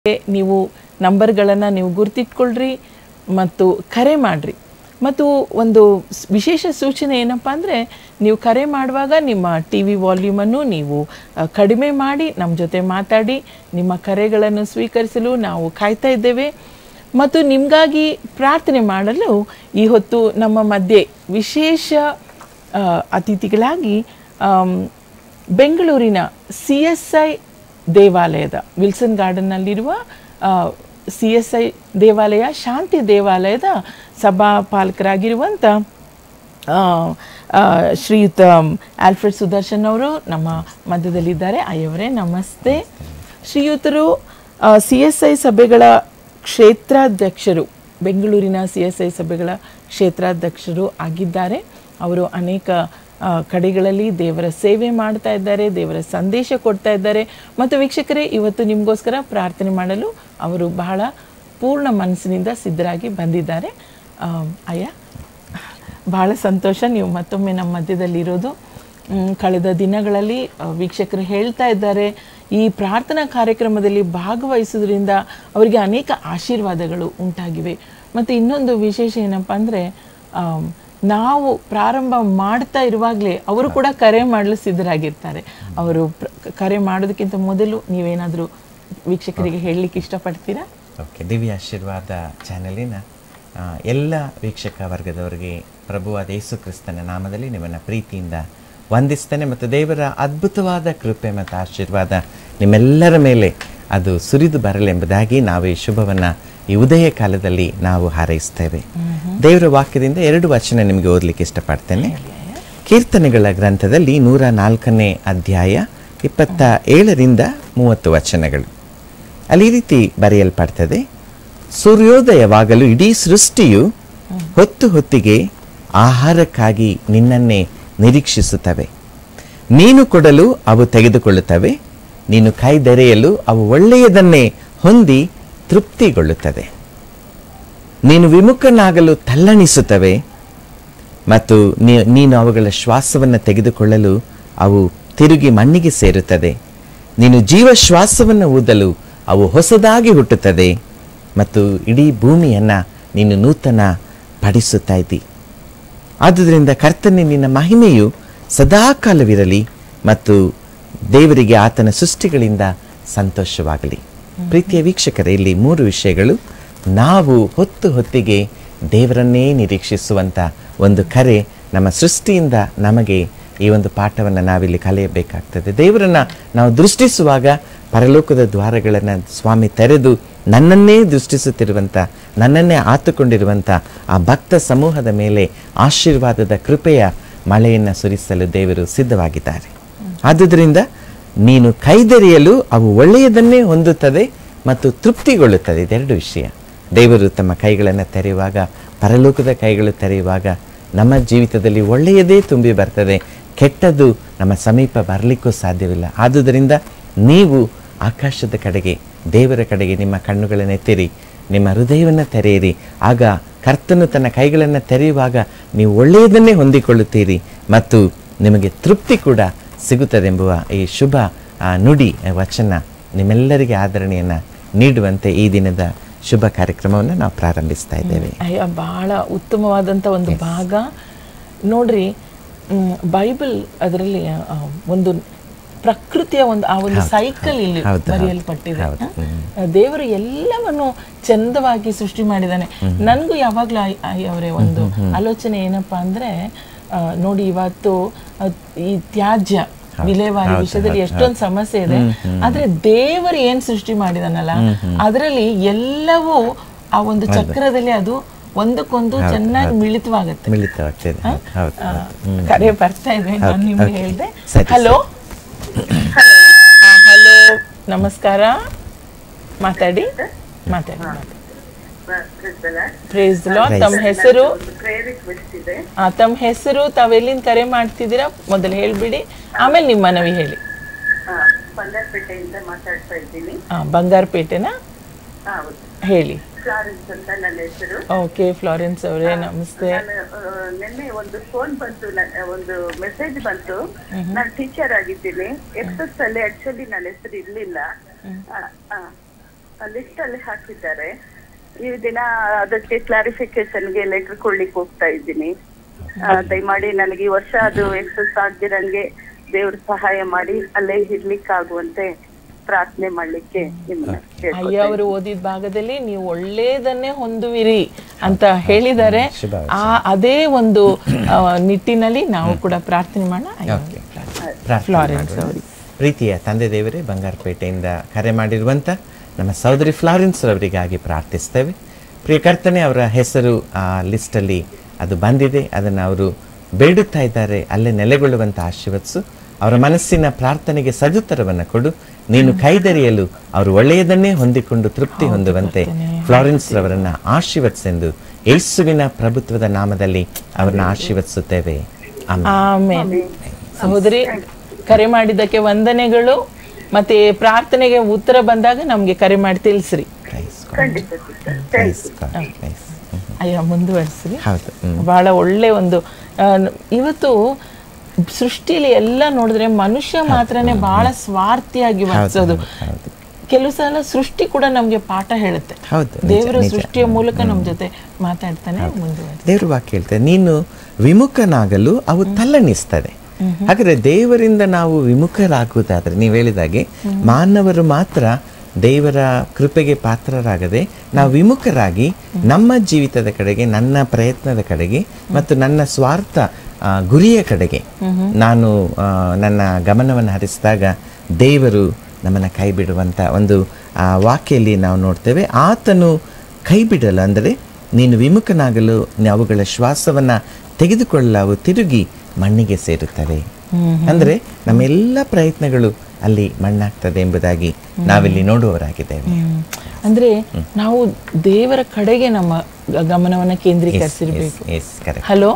ನೀವು ನಂಬರ್ಗಳನ್ನು ನೀವು ಗುರ್ತಿಟ್ಕೊಳ್ರಿ ಮತ್ತು ಕರೆ ಮಾಡಿರಿ ಮತ್ತು ಒಂದು ಸ್- ವಿಶೇಷ ಸೂಚನೆ ಏನಪ್ಪ ಅಂದರೆ ನೀವು ಕರೆ ಮಾಡುವಾಗ ನಿಮ್ಮ ಟಿ ವಿ ವಾಲ್ಯೂಮನ್ನು ನೀವು ಆ, ಕಡಿಮೆ ಮಾಡಿ ನಮ್ಮ ಜೊತೆ ಮಾತಾಡಿ ನಿಮ್ಮ ಕರೆಗಳನ್ನು ಸ್ವೀಕರಿಸಲು ನಾವು ಕಾಯ್ತಾ ಇದ್ದೇವೆ ಮತ್ತು ನಿಮಗಾಗಿ ಪ್ರಾರ್ಥನೆ ಮಾಡಲು ಈ ಹೊತ್ತು ನಮ್ಮ ಮಧ್ಯೆ ವಿಶೇಷ ಆ, ಅತಿಥಿಗಳಾಗಿ ಆಮ್, ಬೆಂಗಳೂರಿನ ಸಿ ಎಸ್ ಐ ದೇವಾಲಯದ ವಿಲ್ಸನ್ ಗಾರ್ಡನ್ನಲ್ಲಿರುವ ಸಿ ಎಸ್ ಐ ದೇವಾಲಯ ಶಾಂತಿ ದೇವಾಲಯದ ಸಭಾಪಾಲಕರಾಗಿರುವಂಥ ಆ, ಆ, ಶ್ರೀಯುತ ಆಲ್ಫ್ರೆಡ್ ಸುದರ್ಶನ್ ಅವರು ನಮ್ಮ ಮಧ್ಯದಲ್ಲಿದ್ದಾರೆ ಅಯ್ಯವರೇ ನಮಸ್ತೆ ಶ್ರೀಯುತರು ಸಿ ಎಸ್ ಐ ಸಭೆಗಳ ಕ್ಷೇತ್ರಾಧ್ಯಕ್ಷರು ಬೆಂಗಳೂರಿನ ಸಿ ಎಸ್ ಐ ಸಭೆಗಳ ಕ್ಷೇತ್ರಾಧ್ಯಕ್ಷರು ಆಗಿದ್ದಾರೆ ಅವರು ಅನೇಕ ಆ, ಕಡೆಗಳಲ್ಲಿ ದೇವರ ಸೇವೆ ಮಾಡ್ತಾ ಇದ್ದಾರೆ ದೇವರ ಸಂದೇಶ ಕೊಡ್ತಾ ಇದ್ದಾರೆ ಮತ್ತು ವೀಕ್ಷಕರೇ ಇವತ್ತು ನಿಮಗೋಸ್ಕರ ಪ್ರಾರ್ಥನೆ ಮಾಡಲು ಅವರು ಬಹಳ ಪೂರ್ಣ ಮನಸ್ಸಿನಿಂದ ಸಿದ್ಧರಾಗಿ ಬಂದಿದ್ದಾರೆ ಆ, ಅಯ್ಯ ಬಹಳ ಸಂತೋಷ ನೀವು ಮತ್ತೊಮ್ಮೆ ನಮ್ಮ ಮಧ್ಯದಲ್ಲಿರೋದು ಮ್, ಕಳೆದ ದಿನಗಳಲ್ಲಿ ಆ, ವೀಕ್ಷಕರು ಹೇಳ್ತಾ ಇದ್ದಾರೆ ಈ ಪ್ರಾರ್ಥನಾ ಕಾರ್ಯಕ್ರಮದಲ್ಲಿ ಭಾಗವಹಿಸೋದ್ರಿಂದ ಅವರಿಗೆ ಅನೇಕ ಆಶೀರ್ವಾದಗಳು ಉಂಟಾಗಿವೆ ಮತ್ತು ಇನ್ನೊಂದು ವಿಶೇಷ ಏನಪ್ಪ ಅಂದರೆ ನಾವು ಪ್ರಾರಂಭ ಮಾಡ್ತಾ ಇರುವಾಗಲೇ ಅವರು ಕೂಡ ಕರೆ ಮಾಡಲು ಸಿದ್ಧರಾಗಿರ್ತಾರೆ ಅವರು ಪ್ರ- ಕರೆ ಮಾಡೋದಕ್ಕಿಂತ ಮೊದಲು ನೀವೇನಾದರೂ ವೀಕ್ಷಕರಿಗೆ ಹೇಳಲಿಕ್ಕೆ ಇಷ್ಟಪಡ್ತೀರಾ ಓಕೆ ದಿವ್ಯ ಆಶೀರ್ವಾದ ಚಾನೆಲಿನ ಆ, ಎಲ್ಲ ವೀಕ್ಷಕ ವರ್ಗದವರಿಗೆ ಪ್ರಭುವಾದ ಯೇಸು ಕ್ರಿಸ್ತನ ನಾಮದಲ್ಲಿ ನಿಮ್ಮನ್ನು ಪ್ರೀತಿಯಿಂದ ವಂದಿಸ್ತೇನೆ ಮತ್ತು ದೇವರ ಅದ್ಭುತವಾದ ಕೃಪೆ ಮತ್ತು ಆಶೀರ್ವಾದ ನಿಮ್ಮೆಲ್ಲರ ಮೇಲೆ ಅದು ಸುರಿದು ಬರಲೆಂಬುದಾಗಿ ನಾವು ಈ ಶುಭವನ್ನು ಈ ಉದಯ ಕಾಲದಲ್ಲಿ ನಾವು ಹಾರೈಸ್ತೇವೆ ದೇವರ ವಾಕ್ಯದಿಂದ ಎರಡು ವಚನ ನಿಮಗೆ ಓದಲಿಕ್ಕೆ ಇಷ್ಟಪಡ್ತೇನೆ ಕೀರ್ತನೆಗಳ ಗ್ರಂಥದಲ್ಲಿ ನೂರ ನಾಲ್ಕನೇ ಅಧ್ಯಾಯ ಇಪ್ಪತ್ತ ಏಳರಿಂದ ಮೂವತ್ತು ವಚನಗಳು ಅಲ್ಲಿ ಈ ರೀತಿ ಬರೆಯಲ್ಪಡ್ತದೆ ಸೂರ್ಯೋದಯವಾಗಲು ಇಡೀ ಸೃಷ್ಟಿಯು ಹೊತ್ತು ಹೊತ್ತಿಗೆ ಆಹಾರಕ್ಕಾಗಿ ನಿನ್ನನ್ನೇ ನಿರೀಕ್ಷಿಸುತ್ತವೆ ನೀನು ಕೊಡಲು ಅವು ತೆಗೆದುಕೊಳ್ಳುತ್ತವೆ ನೀನು ಕೈದೆರೆಯಲು ಅವು ಒಳ್ಳೆಯದನ್ನೇ ಹೊಂದಿ ತೃಪ್ತಿಗೊಳ್ಳುತ್ತದೆ ನೀನು ವಿಮುಖನಾಗಲು ತಲ್ಲಣಿಸುತ್ತವೆ ಮತ್ತು ನೀ- ನೀನು ಅವುಗಳ ಶ್ವಾಸವನ್ನು ತೆಗೆದುಕೊಳ್ಳಲು ಅವು ತಿರುಗಿ ಮಣ್ಣಿಗೆ ಸೇರುತ್ತದೆ ನೀನು ಜೀವ ಶ್ವಾಸವನ್ನು ಊದಲು ಅವು ಹೊಸದಾಗಿ ಹುಟ್ಟುತ್ತದೆ ಮತ್ತು ಇಡೀ ಭೂಮಿಯನ್ನು ನೀನು ನೂತನ ಪಡಿಸುತ್ತಾ ಇದ್ದಿ ಆದುದರಿಂದ ಕರ್ತನೆ ನಿನ್ನ ಮಹಿಮೆಯು ಸದಾಕಾಲವಿರಲಿ ಮತ್ತು ದೇವರಿಗೆ ಆತನ ಸೃಷ್ಟಿಗಳಿಂದ ಸಂತೋಷವಾಗಲಿ ಪ್ರೀತಿಯ ವೀಕ್ಷಕರೇ ಇಲ್ಲಿ ಮೂರು ವಿಷಯಗಳು ನಾವು ಹೊತ್ತು ಹೊತ್ತಿಗೆ ದೇವರನ್ನೇ ನಿರೀಕ್ಷಿಸುವಂಥ ಒಂದು ಕರೆ ನಮ್ಮ ಸೃಷ್ಟಿಯಿಂದ ನಮಗೆ ಈ ಒಂದು ಪಾಠವನ್ನು ನಾವಿಲ್ಲಿ ಕಲಿಯಬೇಕಾಗ್ತದೆ ದೇವರನ್ನ ನಾವು ದೃಷ್ಟಿಸುವಾಗ ಪರಲೋಕದ ದ್ವಾರಗಳನ್ನು ಸ್ವಾಮಿ ತೆರೆದು ನನ್ನನ್ನೇ ದೃಷ್ಟಿಸುತ್ತಿರುವಂಥ ನನ್ನನ್ನೇ ಆತುಕೊಂಡಿರುವಂಥ ಆ ಭಕ್ತ ಸಮೂಹದ ಮೇಲೆ ಆಶೀರ್ವಾದದ ಕೃಪೆಯ ಮಳೆಯನ್ನು ಸುರಿಸಲು ದೇವರು ಸಿದ್ಧವಾಗಿದ್ದಾರೆ ಆದುದರಿಂದ ನೀನು ಕೈದೆರೆಯಲು ಅವು ಒಳ್ಳೆಯದನ್ನೇ ಹೊಂದುತ್ತದೆ ಮತ್ತು ತೃಪ್ತಿಗೊಳ್ಳುತ್ತದೆ ಇದೆರಡು ವಿಷಯ ದೇವರು ತಮ್ಮ ಕೈಗಳನ್ನು ತೆರೆಯುವಾಗ ಪರಲೋಕದ ಕೈಗಳು ತೆರೆಯುವಾಗ ನಮ್ಮ ಜೀವಿತದಲ್ಲಿ ಒಳ್ಳೆಯದೇ ತುಂಬಿ ಬರ್ತದೆ ಕೆಟ್ಟದ್ದು ನಮ್ಮ ಸಮೀಪ ಬರಲಿಕ್ಕೂ ಸಾಧ್ಯವಿಲ್ಲ ಆದುದರಿಂದ ನೀವು ಆಕಾಶದ ಕಡೆಗೆ ದೇವರ ಕಡೆಗೆ ನಿಮ್ಮ ಕಣ್ಣುಗಳನ್ನು ಎತ್ತಿರಿ ನಿಮ್ಮ ಹೃದಯವನ್ನು ತೆರೆಯಿರಿ ಆಗ ಕರ್ತನು ತನ್ನ ಕೈಗಳನ್ನು ತೆರೆಯುವಾಗ ನೀವು ಒಳ್ಳೆಯದನ್ನೇ ಹೊಂದಿಕೊಳ್ಳುತ್ತೀರಿ ಮತ್ತು ನಿಮಗೆ ತೃಪ್ತಿ ಕೂಡ ಸಿಗುತ್ತದೆಂಬುವ ಈ ಶುಭ ಆ, ನುಡಿ ಆ, ವಚನ ನಿಮ್ಮೆಲ್ಲರಿಗೆ ಆದರಣೆಯನ್ನು ನೀಡುವಂತೆ ಈ ದಿನದ ಶುಭ ಕಾರ್ಯಕ್ರಮವನ್ನು ನಾವು ಪ್ರಾರಂಭಿಸ್ತಾ ಇದ್ದೇವೆ ಅಯ್ಯ ಬಹಳ ಉತ್ತಮವಾದಂಥ ಒಂದು ಭಾಗ ನೋಡ್ರಿ ಮ್, ಬೈಬಲ್ ಅದರಲ್ಲಿ ಆ, ಒಂದು ಪ್ರಕೃತಿಯ ಒಂದು ಆ ಒಂದು ಸೈಕಲ್ ಇಲ್ಲಿ ಹೌದು, ಹೌದು. ಬರೆಯಲ್ಪಟ್ಟಿದೆ ಹೌದು. ಆ, ದೇವರು ಎಲ್ಲವನ್ನು ಚಂದವಾಗಿ ಸೃಷ್ಟಿ ಮಾಡಿದ್ದಾನೆ ನನಗೂ ಯಾವಾಗಲೂ ಅವರೇ ಒಂದು ಆಲೋಚನೆ ಏನಪ್ಪಾ ಅಂದ್ರೆ ಆ, ನೋಡಿ ಇವತ್ತು ಆ, ಈ ತ್ಯಾಜ್ಯ ವಿಲೇವಾರಿ ವಿಷಯದಲ್ಲಿ ಎಷ್ಟೊಂದು ಸಮಸ್ಯೆ ಇದೆ ಆದ್ರೆ ದೇವರು ಏನ್ ಸೃಷ್ಟಿ ಮಾಡಿದಾನಲ್ಲ ಅದರಲ್ಲಿ ಎಲ್ಲವೂ ಆ ಒಂದು ಚಕ್ರದಲ್ಲಿ ಅದು ಒಂದಕ್ಕೊಂದು ಚೆನ್ನಾಗಿ ಮಿಳಿತವಾಗುತ್ತೆ ಮಿಳಿತವಾಗ್ತಿದೆ ಹೌದು ಆ, ಕರೆ ಬರ್ತಾ ಇದೆ ನಾನು ನಿಮ್ಗೆ ಹೇಳಿದೆ ಸರಿ, ಹಲೋ ಹಲೋ ನಮಸ್ಕಾರ ಮಾತಾಡಿ ಮಾತಾಡಿ ಪ್ರೇಸ್ ಲಾರ್ಡ್ ತಮ್ಮ ಹೆಸರು ಆ, ತಮ್ಮ ಹೆಸರು ತಾವೆಲ್ಲಿಂದ ಕರೆ ಮಾಡ್ತಿದ್ದೀರಾ ಮೊದಲು ಹೇಳ್ಬಿಡಿ ಆಮೇಲೆ ನಿಮ್ಮ ಮನವಿ ಹೇಳಿ ಬಂಗಾರಪೇಟೆಯಿಂದ ಮಾತಾಡ್ತಾ ಇದ್ದೀನಿ ಆ, ಬಂಗಾರಪೇಟೆನಾ ಹೌದು ಹೇಳಿ ಫ್ಲಾರೆನ್ಸ್ ಅಂತ ನನ್ನ ಹೆಸರು ಓಕೆ ಫ್ಲಾರೆನ್ಸ್ ಅವರೇ ನಮಸ್ತೆ ನಾನು ಆ, ನಿನ್ನೆ ಒಂದು ಫೋನ್ ಬಂತು ನ- ಒಂದು ಮೆಸೇಜ್ ಬಂತು ನಾನು ಟೀಚರ್ ಆಗಿದ್ದೀನಿ ಎಕ್ಸಸ್ ಅಲ್ಲಿ ಆಕ್ಚುಲಿ ನನ್ನ ಹೆಸರು ಇರ್ಲಿಲ್ಲ ಆ, ಆ. ಲಿಸ್ಟ್ ಅಲ್ಲಿ ಹಾಕಿದ್ದಾರೆ ಈ ದಿನ ಅದಕ್ಕೆ ಕ್ಲಾರಿಫಿಕೇಶನ್ಗೆ ಲೆಟರ್ ಕೊಡ್ಲಿಕ್ಕೆ ಹೋಗ್ತಾ ಇದ್ದೀನಿ ಆ, ದಯಮಾಡಿ ನನಗೆ ಈ ವರ್ಷ ಅದು ಎಕ್ಸಸ್ ಆಗ್ದಿರಂಗೆ ದೇವ್ರ ಸಹಾಯ ಮಾಡಿ ಅಲ್ಲೇ ಇರ್ಲಿಕ್ಕಾಗುವಂತೆ ಪ್ರಾರ್ಥನೆ ಮಾಡ್ಲಿಕ್ಕೆ ನಿಮ್ಮನ್ನ ಕೇಳ್ಕೊಳ್ತಾ ಅಯ್ಯ ಅವರು ಓದಿದ ಭಾಗದಲ್ಲಿ ನೀವು ಒಳ್ಳೇದನ್ನೇ ಹೊಂದುವಿರಿ ಅಂತ ಹೇಳಿದ್ದಾರೆ ಶುಭ ಆ ಅದೇ ಒಂದು ಆ, ನಿಟ್ಟಿನಲ್ಲಿ ನಾವು ಕೂಡ ಪ್ರಾರ್ಥನೆ ಮಾಡೋಣ ಅಯ್ಯ ಓಕೆ ಅವ್ರಿಗೆ ಪ್ರಾರ್ಥನೆ. ಪ್ರಾರ್ಥನೆ ಫ್ಲಾರೆನ್ಸ್ ಮಾಡೋಣ. ಅವರಿಗೆ. ಪ್ರೀತಿಯ ತಂದೆ ದೇವರೇ ಬಂಗಾರಪೇಟೆಯಿಂದ ಕರೆ ಮಾಡಿರುವಂಥ ನಮ್ಮ ಸಹೋದರಿ ಫ್ಲಾರೆನ್ಸ್ ರವರಿಗಾಗಿ ಪ್ರಾರ್ಥಿಸ್ತೇವೆ ಪ್ರಿಯ ಕರ್ತನೆ ಅವರ ಹೆಸರು ಆ ಲಿಸ್ಟಲ್ಲಿ ಅದು ಬಂದಿದೆ ಅದನ್ನು ಅವರು ಬೇಡುತ್ತಾ ಇದ್ದಾರೆ ಅಲ್ಲೇ ನೆಲೆಗೊಳ್ಳುವಂಥ ಆಶೀರ್ವದಿಸು ಅವರ ಮನಸ್ಸಿನ ಪ್ರಾರ್ಥನೆಗೆ ಸದುತ್ತರವನ್ನು ಕೊಡು ನೀನು ಕೈದರಿಯಲು ಅವರು ಒಳ್ಳೆಯದನ್ನೇ ಹೊಂದಿಕೊಂಡು ತೃಪ್ತಿ ಹೊಂದುವಂತೆ ಫ್ಲಾರೆನ್ಸ್ ರವರನ್ನ ಆಶೀರ್ವದಿಸೆಂದು ಯೇಸುವಿನ ಪ್ರಭುತ್ವದ ನಾಮದಲ್ಲಿ ಅವರನ್ನ ಆಶೀರ್ವದಿಸುತ್ತೇವೆ ಆಮೇಲೆ ಆಮೇಲೆ ಸಹೋದರಿ ಕರೆ ಮಾಡಿದ್ದಕ್ಕೆ ವಂದನೆಗಳು ಮತ್ತೆ ಪ್ರಾರ್ಥನೆಗೆ ಉತ್ತರ ಬಂದಾಗ ನಮ್ಗೆ ಕರೆ ಮಾಡಿ ತಿಳಿಸ್ರಿ ಖಂಡಿತ sister. Praise God. Praise. ಹ್ಮ್. ಅಯ್ಯ ಮುಂದುವರಿಸ್ರಿ ಹೌದು ಹ್ಮ್. ಬಹಳ ಒಳ್ಳೆ ಒಂದು ಆ, ನ- ಇವತ್ತು ಸೃಷ್ಟಿಲಿ ಎಲ್ಲ ನೋಡಿದ್ರೆ ಮನುಷ್ಯ ಮಾತ್ರನೇ ಬಹಳ ಸ್ವಾರ್ಥಿಯಾಗಿ ವರ್ತಿಸೋದು ಹೌದು. ಕೆಲವು ಸಲ ಸೃಷ್ಟಿ ಕೂಡ ನಮ್ಗೆ ಪಾಠ ಹೇಳುತ್ತೆ ಹೌದು, ನಿಜ, ದೇವರ ನಿಜ. ಸೃಷ್ಟಿಯ ಮೂಲಕ ನಮ್ ಜೊತೆ ಮಾತಾಡ್ತಾನೆ ಮುಂದುವರಿಸಿ ದೇವ್ರ ವಾಕ್ಯ ಹೇಳ್ತಾರೆ ನೀನು ವಿಮುಖನಾಗಲು ಅವು ತಲ್ಲಣಿಸ್ತದೆ ಹಾಗಾದ್ರೆ ದೇವರಿಂದ ನಾವು ವಿಮುಖರಾಗುವುದಾದ್ರೆ ನೀವು ಹೇಳಿದಾಗೆ ಮಾನವರು ಮಾತ್ರ ದೇವರ ಕೃಪೆಗೆ ಪಾತ್ರರಾಗದೆ ನಾವು ವಿಮುಖರಾಗಿ ನಮ್ಮ ಜೀವಿತದ ಕಡೆಗೆ ನನ್ನ ಪ್ರಯತ್ನದ ಕಡೆಗೆ ಮತ್ತು ನನ್ನ ಸ್ವಾರ್ಥ ಆ, ಗುರಿಯ ಕಡೆಗೆ ನಾನು ಆ, ನನ್ನ ಗಮನವನ್ನು ಹರಿಸಿದಾಗ ದೇವರು ನಮ್ಮನ್ನು ಕೈ ಬಿಡುವಂಥ ಒಂದು ಆ, ವಾಕ್ಯಲ್ಲಿ ನಾವು ನೋಡ್ತೇವೆ ಆತನು ಕೈ ಬಿಡಲು ಅಂದರೆ ನೀನು ವಿಮುಖನಾಗಲು ಅವುಗಳ ಶ್ವಾಸವನ್ನ ತೆಗೆದುಕೊಳ್ಳಲು ಅವು ತಿರುಗಿ ಮಣ್ಣಿಗೆ ಸೇರುತ್ತವೆ ಅಂದ್ರೆ ನಮ್ಮೆಲ್ಲ ಪ್ರಯತ್ನಗಳು ಅಲ್ಲಿ ಮಣ್ಣಾಗ್ತದೆ ಎಂಬುದಾಗಿ ನಾವಿಲ್ಲಿ ನೋಡುವವರಾಗಿದ್ದೇವೆ ಹ್ಮ್. ಅಂದ್ರೆ ನಾವು ದೇವರ ಕಡೆಗೆ ನಮ್ಮ ಗ- ಗಮನವನ್ನ ಕೇಂದ್ರೀಕರಿಸಿರ್ಬೇಕು ಎಸ್ ಕರೆಕ್ಟ್ ಹಲೋ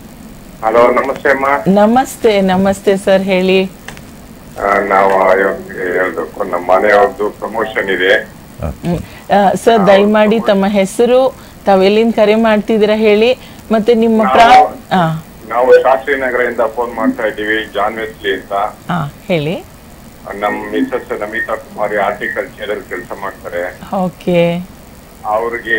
ಹಲೋ ನಮಸ್ತೆ ಅಮ್ಮ ನಮಸ್ತೆ ನಮಸ್ತೆ ಸರ್ ಹೇಳಿ ಆ, ನಾವು ಇವಾಗ ಹೇಳ್ಬೇಕು ನಮ್ಮ ಮನೆಯವ್ರದ್ದು ಪ್ರಮೋಷನ್ ಇದೆ ಹ್ಮ್. ಆ, ಸರ್ ದಯಮಾಡಿ ತಮ್ಮ ಹೆಸರು ತಾವ್ ಎಲ್ಲಿಂದ ಕರೆ ಮಾಡ್ತಿದ್ದೀರಾ ಹೇಳಿ ಮತ್ತೆ ನಿಮ್ಮ ಪ್ರಾ ಆ ನಾವು ಶಾಸ್ತ್ರಿ ನಗರದಿಂದ ಫೋನ್ ಮಾಡ್ತಾ ಇದ್ದೀವಿ ಜಾನ್ ವೆಸ್ಲಿ ಅಂತ ಆ ಹೇಳಿ ನಮ್ಮ ಮಿಸಸ್ ನಮಿತಾ ಕುಮಾರಿ ಆರ್ಟಿಕಲ್ಚರ್ ಕೆಲಸ ಮಾಡ್ತಾರೆ ಓಕೆ ಅವ್ರಿಗೆ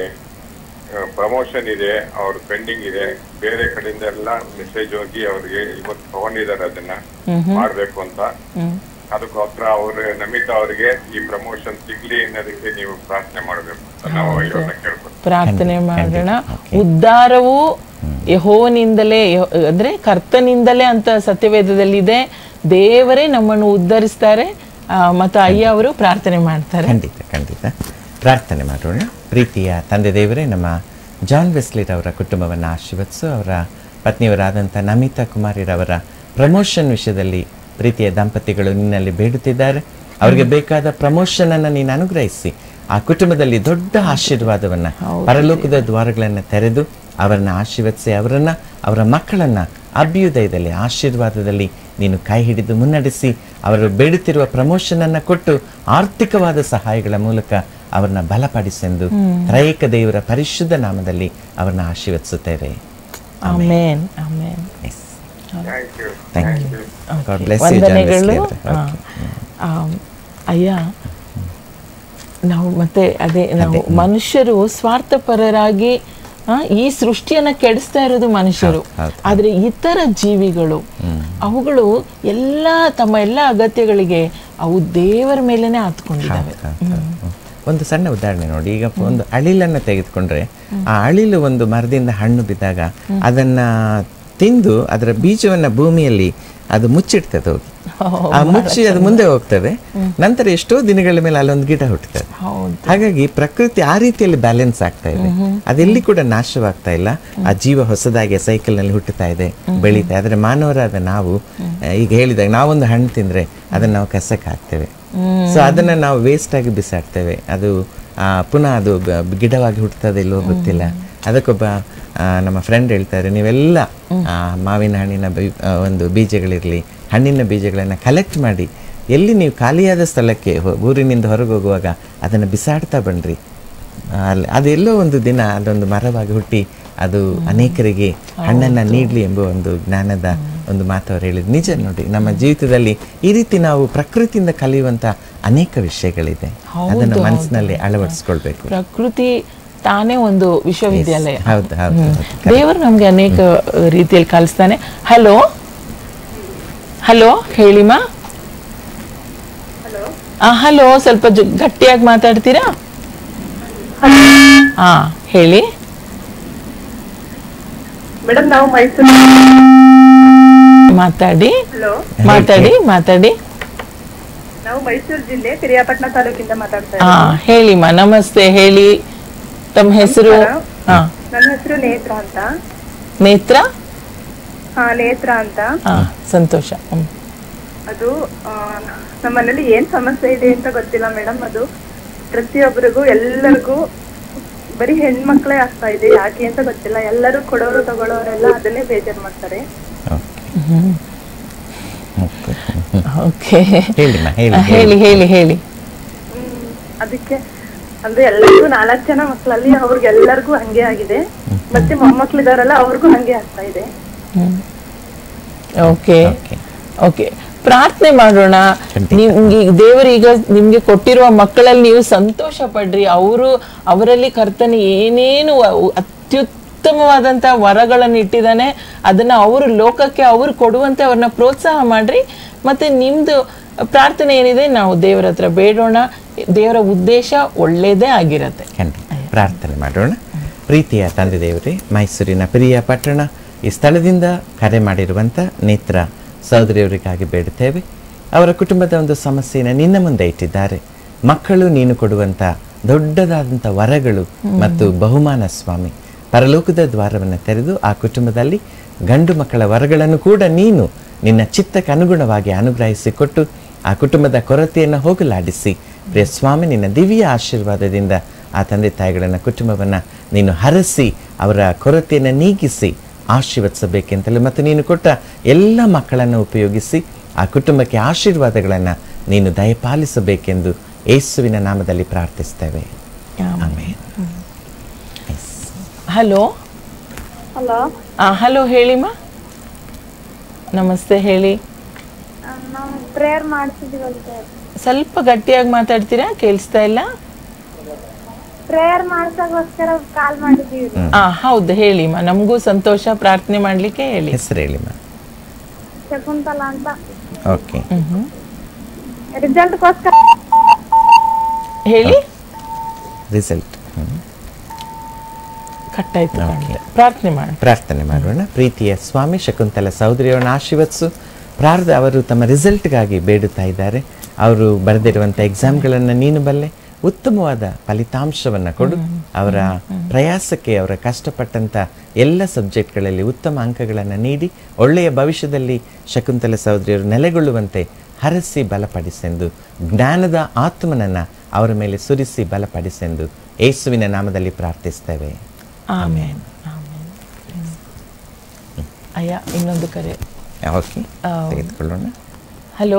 ಪ್ರಮೋಷನ್ ಇದೆ ಅವ್ರ ಪೆಂಡಿಂಗ್ ಇದೆ ಬೇರೆ ಕಡೆಯಿಂದ ಎಲ್ಲ ಮೆಸೇಜ್ ಹೋಗಿ ಅವ್ರಿಗೆ ಇವತ್ತು ತಗೊಂಡಿದ್ದಾರೆ ಅದನ್ನ ಮಾಡ್ಬೇಕು ಅಂತ ಹ್ಮ್ ಅದಕ್ಕೋಸ್ಕರ ಅವ್ರ ನಮಿತಾ ಅವ್ರಿಗೆ ಈ ಪ್ರಮೋಷನ್ ಸಿಗ್ಲಿ ಅನ್ನೋದಕ್ಕೆ ನೀವು ಪ್ರಾರ್ಥನೆ ಮಾಡ್ಬೇಕು ಅಂತ ನಾವು ಇವ್ರನ್ನ ಕೇಳ್ಕೊತೀವಿ ಪ್ರಾರ್ಥನೆ ಮಾಡೋಣ ಉದ್ಧಾರವು ಯಹೋವನಿಂದಲೇ ಯಹೋ- ಅಂದ್ರೆ ಕರ್ತನಿಂದಲೇ ಅಂತ ಸತ್ಯವೇದದಲ್ಲಿದೆ ದೇವರೇ ನಮ್ಮನ್ನು ಉದ್ಧರಿಸ್ತಾರೆ ಆ, ಮತ್ತು ಅಯ್ಯ ಅವರು ಪ್ರಾರ್ಥನೆ ಮಾಡ್ತಾರೆ ಖಂಡಿತ ಖಂಡಿತ ಪ್ರಾರ್ಥನೆ ಮಾಡೋಣ ಪ್ರೀತಿಯ ತಂದೆ ದೇವರೇ ನಮ್ಮ ಜಾನ್ ವೆಸ್ಲಿರವರ ಕುಟುಂಬವನ್ನು ಆಶೀರ್ವದಿಸು ಅವರ ಪತ್ನಿಯವರಾದಂಥ ನಮಿತಾ ಕುಮಾರಿರವರ ಪ್ರಮೋಷನ್ ವಿಷಯದಲ್ಲಿ ಪ್ರೀತಿಯ ದಂಪತಿಗಳು ನಿನ್ನಲ್ಲಿ ಬೇಡುತ್ತಿದ್ದಾರೆ ಅವರಿಗೆ ಬೇಕಾದ ಪ್ರಮೋಷನ್ ಅನ್ನು ನೀನು ಅನುಗ್ರಹಿಸಿ ಆ ಕುಟುಂಬದಲ್ಲಿ ದೊಡ್ಡ ಆಶೀರ್ವಾದವನ್ನ ಪರಲೋಕದ ದ್ವಾರಗಳನ್ನು ತೆರೆದು ಅವರನ್ನ ಆಶೀರ್ವದಿಸಿ ಅವರನ್ನ ಅವರ ಮಕ್ಕಳನ್ನ ಅಭ್ಯುದಯದಲ್ಲಿ ಆಶೀರ್ವಾದದಲ್ಲಿ ನೀನು ಕೈ ಹಿಡಿದು ಮುನ್ನಡೆಸಿ ಅವರು ಬೇಡುತ್ತಿರುವ ಪ್ರಮೋಷನ್ ಅನ್ನ ಕೊಟ್ಟು ಆರ್ಥಿಕವಾದ ಸಹಾಯಗಳ ಮೂಲಕ ಅವರನ್ನ ಬಲಪಡಿಸೆಂದು ತ್ರೈಕ ದೇವರ ಪರಿಶುದ್ಧ ನಾಮದಲ್ಲಿ ಅವರನ್ನ ಆಶೀರ್ವದಿಸುತ್ತೇವೆ amen amen Yes. Thank you Thank you. God Okay. bless you, John ವಂದನೆಗಳು Wesley ಅವರೇ. ಆ, ಆ, ಅಯ್ಯ ನಾವು ಮತ್ತೆ ಅದೇ ನಾವು ಮನುಷ್ಯರು ಸ್ವಾರ್ಥಪರರಾಗಿ ಆ, ಈ ಸೃಷ್ಟಿಯನ್ನ ಕೆಡಿಸ್ತಾ ಇರೋದು ಮನುಷ್ಯರು ಹೌದು, ಆದ್ರೆ ಇತರ ಜೀವಿಗಳು ಅವುಗಳು ಎಲ್ಲ ತಮ್ಮ ಎಲ್ಲ ಅಗತ್ಯಗಳಿಗೆ ಅವು ದೇವರ ಮೇಲೆನೆ ಹತ್ಕೊಂಡಿದ್ದಾವೆ ಹೌದು, ಹೌದು. ಒಂದು ಸಣ್ಣ ಉದಾಹರಣೆ ನೋಡಿ ಈಗ ಒಂದು ಅಳಿಲನ್ನು ತೆಗೆದುಕೊಂಡ್ರೆ ಆ ಅಳಿಲು ಒಂದು ಮರದಿಂದ ಹಣ್ಣು ಬಿದ್ದಾಗ ಅದನ್ನ ತಿಂದು ಅದರ ಬೀಜವನ್ನ ಭೂಮಿಯಲ್ಲಿ ಅದು ಮುಚ್ಚಿಡ್ತದೆ ಹೋಗಿ ಆ ಮುಚ್ಚಿ ಅದು ಮುಂದೆ ಹೋಗ್ತದೆ ನಂತರ ಎಷ್ಟೋ ದಿನಗಳ ಮೇಲೆ ಅಲ್ಲೊಂದು ಗಿಡ ಹುಟ್ಟುತ್ತದೆ ಹೌದು ಹಾಗಾಗಿ ಪ್ರಕೃತಿ ಆ ರೀತಿಯಲ್ಲಿ ಬ್ಯಾಲೆನ್ಸ್ ಆಗ್ತಾ ಇದೆ ಅದೆಲ್ಲಿ ಕೂಡ ನಾಶವಾಗ್ತಾ ಇಲ್ಲ ಆ ಜೀವ ಹೊಸದಾಗಿ ಸೈಕಲ್ ನಲ್ಲಿ ಹುಟ್ಟುತ್ತಾ ಇದೆ ಬೆಳೀತಾ ಇದೆ ಆದ್ರೆ ಮಾನವರಾದ ನಾವು ಆ, ಈಗ ಹೇಳಿದಾಗ ನಾವೊಂದು ಹಣ್ಣು ತಿಂದ್ರೆ ಅದನ್ನ ನಾವು ಕಸಕ್ಕೆ ಹಾಕ್ತೇವೆ ಸೊ ಅದನ್ನ ನಾವು ವೇಸ್ಟ್ ಆಗಿ ಬಿಸಾಡ್ತೇವೆ ಅದು ಆ, ಪುನಃ ಅದು ಬ- ಗಿಡವಾಗಿ ಹುಟ್ಟುತ್ತದೆ ಇಲ್ಲೋ ಗೊತ್ತಿಲ್ಲ ಅದಕ್ಕೊಬ್ಬ ಆ, ನಮ್ಮ ಫ್ರೆಂಡ್ ಹೇಳ್ತಾರೆ ನೀವೆಲ್ಲ ಆ, ಮಾವಿನ ಹಣ್ಣಿನ ಬೀ- ಆ, ಒಂದು ಬೀಜಗಳಿರಲಿ ಹಣ್ಣಿನ ಬೀಜಗಳನ್ನು ಕಲೆಕ್ಟ್ ಮಾಡಿ ಎಲ್ಲಿ ನೀವು ಖಾಲಿಯಾದ ಸ್ಥಳಕ್ಕೆ ಹೊ- ಊರಿನಿಂದ ಹೊರಗೆ ಹೋಗುವಾಗ ಅದನ್ನು ಬಿಸಾಡ್ತಾ ಬನ್ರಿ ಅಲ್ಲಿ ಅದೆಲ್ಲೋ ಒಂದು ದಿನ ಅದೊಂದು ಮರವಾಗಿ ಹುಟ್ಟಿ ಅದು ಅನೇಕರಿಗೆ ಹಣ್ಣನ್ನ ನೀಡಲಿ ಎಂಬ ಒಂದು ಜ್ಞಾನದ ಒಂದು ಮಾತು ಅವ್ರು ಹೇಳಿದ್ರು ನಿಜ ನೋಡಿ ನಮ್ಮ ಜೀವಿತದಲ್ಲಿ ಈ ರೀತಿ ನಾವು ಪ್ರಕೃತಿಯಿಂದ ಕಲಿಯುವಂಥ ಅನೇಕ ವಿಷಯಗಳಿದೆ ಹೌದು, ಅದನ್ನು ಹೌದು. ಮನಸ್ಸಿನಲ್ಲಿ ಅಳವಡಿಸ್ಕೊಳ್ಬೇಕು ಪ್ರಕೃತಿ ತಾನೇ ಒಂದು ವಿಶ್ವವಿದ್ಯಾಲಯ Yes, ಹೌದು, ಹೌದು, ಹ್ಮ್. ಹೌದು, correct. ದೇವರು ನಮ್ಗೆ ಅನೇಕ ರೀತಿಯಲ್ಲಿ ಕಲಿಸ್ತಾನೆ ಹಲೋ ಹಲೋ ಹೇಳಿಮಾ ಆ ಹಲೋ ಸ್ವಲ್ಪ ಜ- ಗಟ್ಟಿಯಾಗಿ ಮಾತಾಡ್ತೀರಾ ಹಾ ಹೇಳಿ ಮೇಡಮ್ ನಾವು ಮೈಸೂರು ಮಾತಾಡಿ ಹಲೋ ಮಾತಾಡಿ ಮಾತಾಡಿ ನಾವು ಮೈಸೂರು ಜಿಲ್ಲೆ ಪಿರಿಯಾಪಟ್ಟಣ ತಾಲೂಕಿಂದ ಮಾತಾಡ್ತಾ ಹಾ ಹೇಳಿಮಾ ನಮಸ್ತೆ ಹೇಳಿ ತಮ್ಮ ಹೆಸರು ಹಾ ನನ್ನ ಹೆಸರು ನೇತ್ರ ಅಂತ ನೇತ್ರ ಹಾ ನೇತ್ರ ಅಂತ ಹಾ ಸಂತೋಷ ಹ್ಮ್. ಅದು ಆ, ನಮ್ಮ ಮನೇಲಿ ಏನ್ ಸಮಸ್ಯೆ ಇದೆ ಅಂತ ಗೊತ್ತಿಲ್ಲ ಮೇಡಮ್ ಅದು ಪ್ರತಿಯೊಬ್ಬರಿಗೂ ಎಲ್ಲರಿಗೂ ಬರೀ ಹೆಣ್ಮಕ್ಳೇ ಆಗ್ತಾ ಇದೆ ಯಾಕೆ ಅಂತ ಗೊತ್ತಿಲ್ಲ ಎಲ್ಲರೂ ಕೊಡೋರು ತಗೊಳ್ಳೋರೆಲ್ಲ ಅದನ್ನೇ ಬೇಜಾರ್ ಮಾಡ್ತಾರೆ ಓಕೆ ಓಕೆ ಹೇಳಿಮ್ಮ ಹೇಳಿ ಹೇಳಿ ಹೇಳಿ ಹೇಳಿ ಹ್ಮ್, ಅದಕ್ಕೆ ಅಂದ್ರೆ ಎಲ್ಲರಿಗೂ ನಾಲ್ಕು ಜನ ಮಕ್ಕಳಲ್ಲಿ ಅವ್ರಿಗೆಲ್ಲರಿಗೂ ಹಂಗೆ ಆಗಿದೆ ಮತ್ತೆ ಮೊಮ್ಮಕ್ಳಿದಾರಲ್ಲ ಅವ್ರಿಗೂ ಹಂಗೆ ಆಗ್ತಾ ಇದೆ ಓಕೆ ಓಕೆ ಓಕೆ ಪ್ರಾರ್ಥನೆ ಮಾಡೋಣ ಖಂಡಿತ. ನಿಮ್ಗೆ ದೇವರು ಈಗ ನಿಮ್ಗೆ ಕೊಟ್ಟಿರುವ ಮಕ್ಕಳಲ್ಲಿ ನೀವು ಸಂತೋಷ ಪಡ್ರಿ ಅವರು ಅವರಲ್ಲಿ ಕರ್ತನೆ ಏನೇನು ಅವ್- ಅತ್ಯುತ್ತಮವಾದಂತ ವರಗಳನ್ನು ಇಟ್ಟಿದ್ದಾನೆ ಅದನ್ನ ಅವರು ಲೋಕಕ್ಕೆ ಅವರು ಕೊಡುವಂತೆ ಅವ್ರನ್ನ ಪ್ರೋತ್ಸಾಹ ಮಾಡ್ರಿ ಮತ್ತೆ ನಿಮ್ದು ಪ್ರಾರ್ಥನೆ ಏನಿದೆ ನಾವು ದೇವರ ಹತ್ರ ಬೇಡೋಣ ದೇವರ ಉದ್ದೇಶ ಒಳ್ಳೇದೇ ಆಗಿರತ್ತೆ ಖಂಡಿತ ಪ್ರಾರ್ಥನೆ ಮಾಡೋಣ ಪ್ರೀತಿಯ ತಂದೆ ದೇವರೇ ಮೈಸೂರಿನ ಪ್ರಿಯ ಪಟ್ಟಣ ಈ ಸ್ಥಳದಿಂದ ಕರೆ ಮಾಡಿರುವಂಥ ನೇತ್ರ ಸಹೋದರಿಯವರಿಗಾಗಿ ಬೇಡುತ್ತೇವೆ ಅವರ ಕುಟುಂಬದ ಒಂದು ಸಮಸ್ಯೆಯನ್ನು ನಿನ್ನ ಮುಂದೆ ಇಟ್ಟಿದ್ದಾರೆ ಮಕ್ಕಳು ನೀನು ಕೊಡುವಂಥ ದೊಡ್ಡದಾದಂಥ ವರಗಳು ಮತ್ತು ಬಹುಮಾನ ಸ್ವಾಮಿ ಪರಲೋಕದ ದ್ವಾರವನ್ನು ತೆರೆದು ಆ ಕುಟುಂಬದಲ್ಲಿ ಗಂಡು ಮಕ್ಕಳ ವರಗಳನ್ನು ಕೂಡ ನೀನು ನಿನ್ನ ಚಿತ್ತಕ್ಕೆ ಅನುಗುಣವಾಗಿ ಅನುಗ್ರಹಿಸಿಕೊಟ್ಟು ಆ ಕುಟುಂಬದ ಕೊರತೆಯನ್ನು ಹೋಗಲಾಡಿಸಿ ಪ್ರಿಯ ಸ್ವಾಮಿ ನಿನ್ನ ದಿವ್ಯ ಆಶೀರ್ವಾದದಿಂದ ಆ ತಂದೆ ತಾಯಿಗಳನ್ನ ಕುಟುಂಬವನ್ನ ನೀನು ಹರಸಿ ಅವರ ಕೊರತೆಯನ್ನು ನೀಗಿಸಿ ಆಶೀರ್ವದಿಸಬೇಕೆಂತಲೂ ಮತ್ತು ನೀನು ಕೊಟ್ಟ ಎಲ್ಲ ಮಕ್ಕಳನ್ನು ಉಪಯೋಗಿಸಿ ಆ ಕುಟುಂಬಕ್ಕೆ ಆಶೀರ್ವಾದಗಳನ್ನು ನೀನು ದಯಪಾಲಿಸಬೇಕೆಂದು ಯೇಸುವಿನ ನಾಮದಲ್ಲಿ ಪ್ರಾರ್ಥಿಸ್ತೇವೆ ಆಮೇಲೆ ಹಲೋ ಹಲೋ ಹಲೋ ಹೇಳಿಮ್ಮ ನಮಸ್ತೆ ಹೇಳಿ ನಾವು ಪ್ರೇಯರ್ ಮಾಡ್ತಿದೀವಂತ ಸ್ವಲ್ಪ ಗಟ್ಟಿಯಾಗಿ ಮಾತಾಡ್ತೀರಾ ಕೇಳಿಸ್ತಾ ಇಲ್ಲ ಪ್ರೇಯರ್ ಮಾಡ್ಸೋಕ್ಕೋಸ್ಕರ ಕಾಲ್ ಮಾಡಿದೀವಿ ಆ ಹೌದು ಹೇಳಿಮ್ಮ ನಮಗೂ ಸಂತೋಷ ಪ್ರಾರ್ಥನೆ ಮಾಡ್ಲಿಕ್ಕೆ ಹೇಳಿ ಹೆಸರು ಹೇಳಿಮ್ಮ ಶಕುಂತಲ ಅಂತ ಓಕೆ ರಿಸಲ್ಟ್ಗೋಸ್ಕರ ಹೇಳಿ ರಿಸಲ್ಟ್ ಕಟ್ಟಾಯ್ತು ಕಾಣುತ್ತೆ. ಪ್ರಾರ್ಥನೆ ಮಾಡಿ ಪ್ರಾರ್ಥನೆ ಮಾಡೋಣ ಪ್ರೀತಿಯ ಸ್ವಾಮಿ ಶಕುಂತಲ ಸಹೋದರಿಯವರನ್ನ ಆಶೀರ್ವದಿಸು ಪ್ರಾರ್ಥ ಅವರು ತಮ್ಮ ರಿಸಲ್ಟ್ಗಾಗಿ ಬೇಡುತ್ತಾ ಇದ್ದಾರೆ ಅವರು ಬರೆದಿರುವಂಥ ಎಕ್ಸಾಮ್ಗಳನ್ನು ನೀನು ಬಲ್ಲೆ ಉತ್ತಮವಾದ ಫಲಿತಾಂಶವನ್ನು ಕೊಡು ಅವರ ಪ್ರಯಾಸಕ್ಕೆ ಅವರ ಕಷ್ಟಪಟ್ಟಂಥ ಎಲ್ಲ ಸಬ್ಜೆಕ್ಟ್ಗಳಲ್ಲಿ ಉತ್ತಮ ಅಂಕಗಳನ್ನು ನೀಡಿ ಒಳ್ಳೆಯ ಭವಿಷ್ಯದಲ್ಲಿ ಶಕುಂತಲ ಸಹೋದರಿಯರು ನೆಲೆಗೊಳ್ಳುವಂತೆ ಹರಸಿ ಬಲಪಡಿಸೆಂದು ಜ್ಞಾನದ ಆತ್ಮನನ್ನು ಅವರ ಮೇಲೆ ಸುರಿಸಿ ಬಲಪಡಿಸೆಂದು ಯೇಸುವಿನ ನಾಮದಲ್ಲಿ ಪ್ರಾರ್ಥಿಸ್ತೇವೆ ಆಮೇನ್ ಆಮೇನ್ ಅಯ್ಯ ಇನ್ನೊಂದು ಕರೆ ಓಕೆ ತೆಗೆದುಕೊಳ್ಳೋಣ ಹಲೋ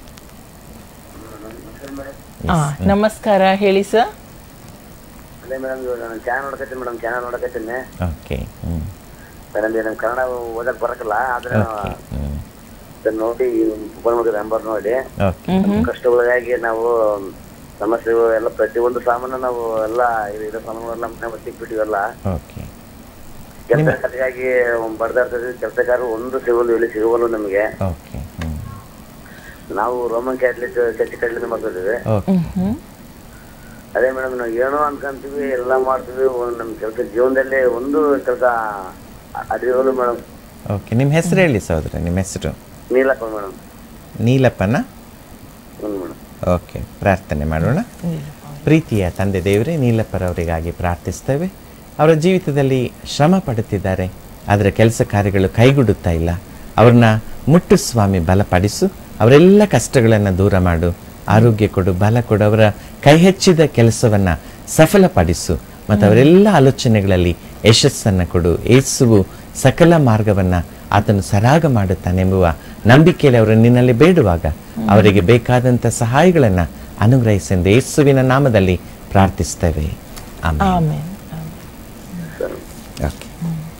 ಆ ನಮಸ್ಕಾರ ಹೇಳಿ ಸರ್ ಅದೇ ಮೇಡಮ್ ಇವಾಗ ನಾನು ಚಾನಲ್ ನೋಡಕತ್ತೀನಿ ಮೇಡಮ್ ಚಾನಲ್ ನೋಡಕತ್ತೀನಿ ಓಕೆ ಹ್ಞೂ ನನಗೆ ನಮ್ಮ ಕನ್ನಡ ಓದಕ್ ಬರಕಲ್ಲ ಆದ್ರೆ ಓಕೆ ಹ್ಞೂ ಅದನ್ನ ನೋಡಿ ಫೋನ್ ಮಾಡಿದ ನಂಬರ್ ನೋಡಿ ಓಕೆ ನಮ್ಮ ಕಷ್ಟಗಳಿಗಾಗಿ ನಾವು ಸಮಸ್ಯೆಗಳು ಎಲ್ಲ ಪ್ರತಿಯೊಂದು ಸಾಮಾನು ನಾವು ಎಲ್ಲ ಇದು ಇರೋ ಸಾಮಾನುಗಳೆಲ್ಲ ನಾವು ಸಿಕ್ಬಿಟ್ಟಿವಲ್ಲ ಓಕೆ ಕೆಲಸಕ್ಕಾಗಿ ಬಡ್ದಾಡ್ತಿದ್ವಿ ಕೆಲಸಗಾರ ಒಂದು ಸಿಗಲ್ಲ ಇಲ್ಲಿ ಸಿಗವಲ್ಲ ನಮಗೆ ಓಕೆ ಹ್ಞೂ ನಾವು ರೋಮನ್ ಕ್ಯಾಥಲಿಕ್ ಚರ್ಚ್ ಕಡ್ಲಿಂದ ಮಾಡ್ತಿದ್ದೀವಿ ಓಕೆ ಅದೇ ಮೇಡಮ್ ನಾವು ಏನೋ ಅನ್ಕೊಂತೀವಿ ಎಲ್ಲ ಮಾಡ್ತೀವಿ ಒಂದ್ ನಮ್ಮ ಕೆಲಸ ಜೀವನದಲ್ಲಿ ಒಂದು ಕೆಲಸ ಅದಿರೋಲ್ಲ ಮೇಡಮ್ ಓಕೆ ನಿಮ್ಮ ಹೆಸರು ಹೇಳಿ ಸಹೋದರ ನಿಮ್ಮ ಹೆಸರು ನೀಲಪ್ಪ ಮೇಡಮ್ ನೀಲಪ್ಪನ ಹ್ಞೂ ಮೇಡಮ್ ಓಕೆ ಪ್ರಾರ್ಥನೆ ಮಾಡೋಣ ಪ್ರೀತಿಯ ತಂದೆ ದೇವರೇ ನೀಲಪ್ಪರವರಿಗಾಗಿ ಪ್ರಾರ್ಥಿಸ್ತೇವೆ ಅವರ ಜೀವಿತದಲ್ಲಿ ಶ್ರಮ ಪಡುತ್ತಿದ್ದಾರೆ ಅದರ ಕೆಲಸ ಕಾರ್ಯಗಳು ಕೈಗೂಡುತ್ತಾ ಇಲ್ಲ ಅವ್ರನ್ನ ಮುಟ್ಟು ಸ್ವಾಮಿ ಬಲಪಡಿಸು ಅವರೆಲ್ಲ ಕಷ್ಟಗಳನ್ನು ದೂರ ಮಾಡು ಆರೋಗ್ಯ ಕೊಡು ಬಲ ಕೊಡು ಅವರ ಕೈ ಹೆಚ್ಚಿದ ಕೆಲಸವನ್ನು ಸಫಲಪಡಿಸು ಮತ್ತು ಅವರೆಲ್ಲ ಆಲೋಚನೆಗಳಲ್ಲಿ ಯಶಸ್ಸನ್ನು ಕೊಡು ಏಸುವು ಸಕಲ ಮಾರ್ಗವನ್ನು ಆತನು ಸರಾಗ ಮಾಡುತ್ತಾನೆಂಬುವ ನಂಬಿಕೆಯಲ್ಲಿ ಅವರು ನಿನ್ನಲ್ಲಿ ಬೇಡುವಾಗ ಅವರಿಗೆ ಬೇಕಾದಂಥ ಸಹಾಯಗಳನ್ನು ಅನುಗ್ರಹಿಸೆಂದು ಯೇಸುವಿನ ನಾಮದಲ್ಲಿ ಪ್ರಾರ್ಥಿಸ್ತೇವೆ ಆಮೇಲೆ ಆಮೇನ್ ಓಕೆ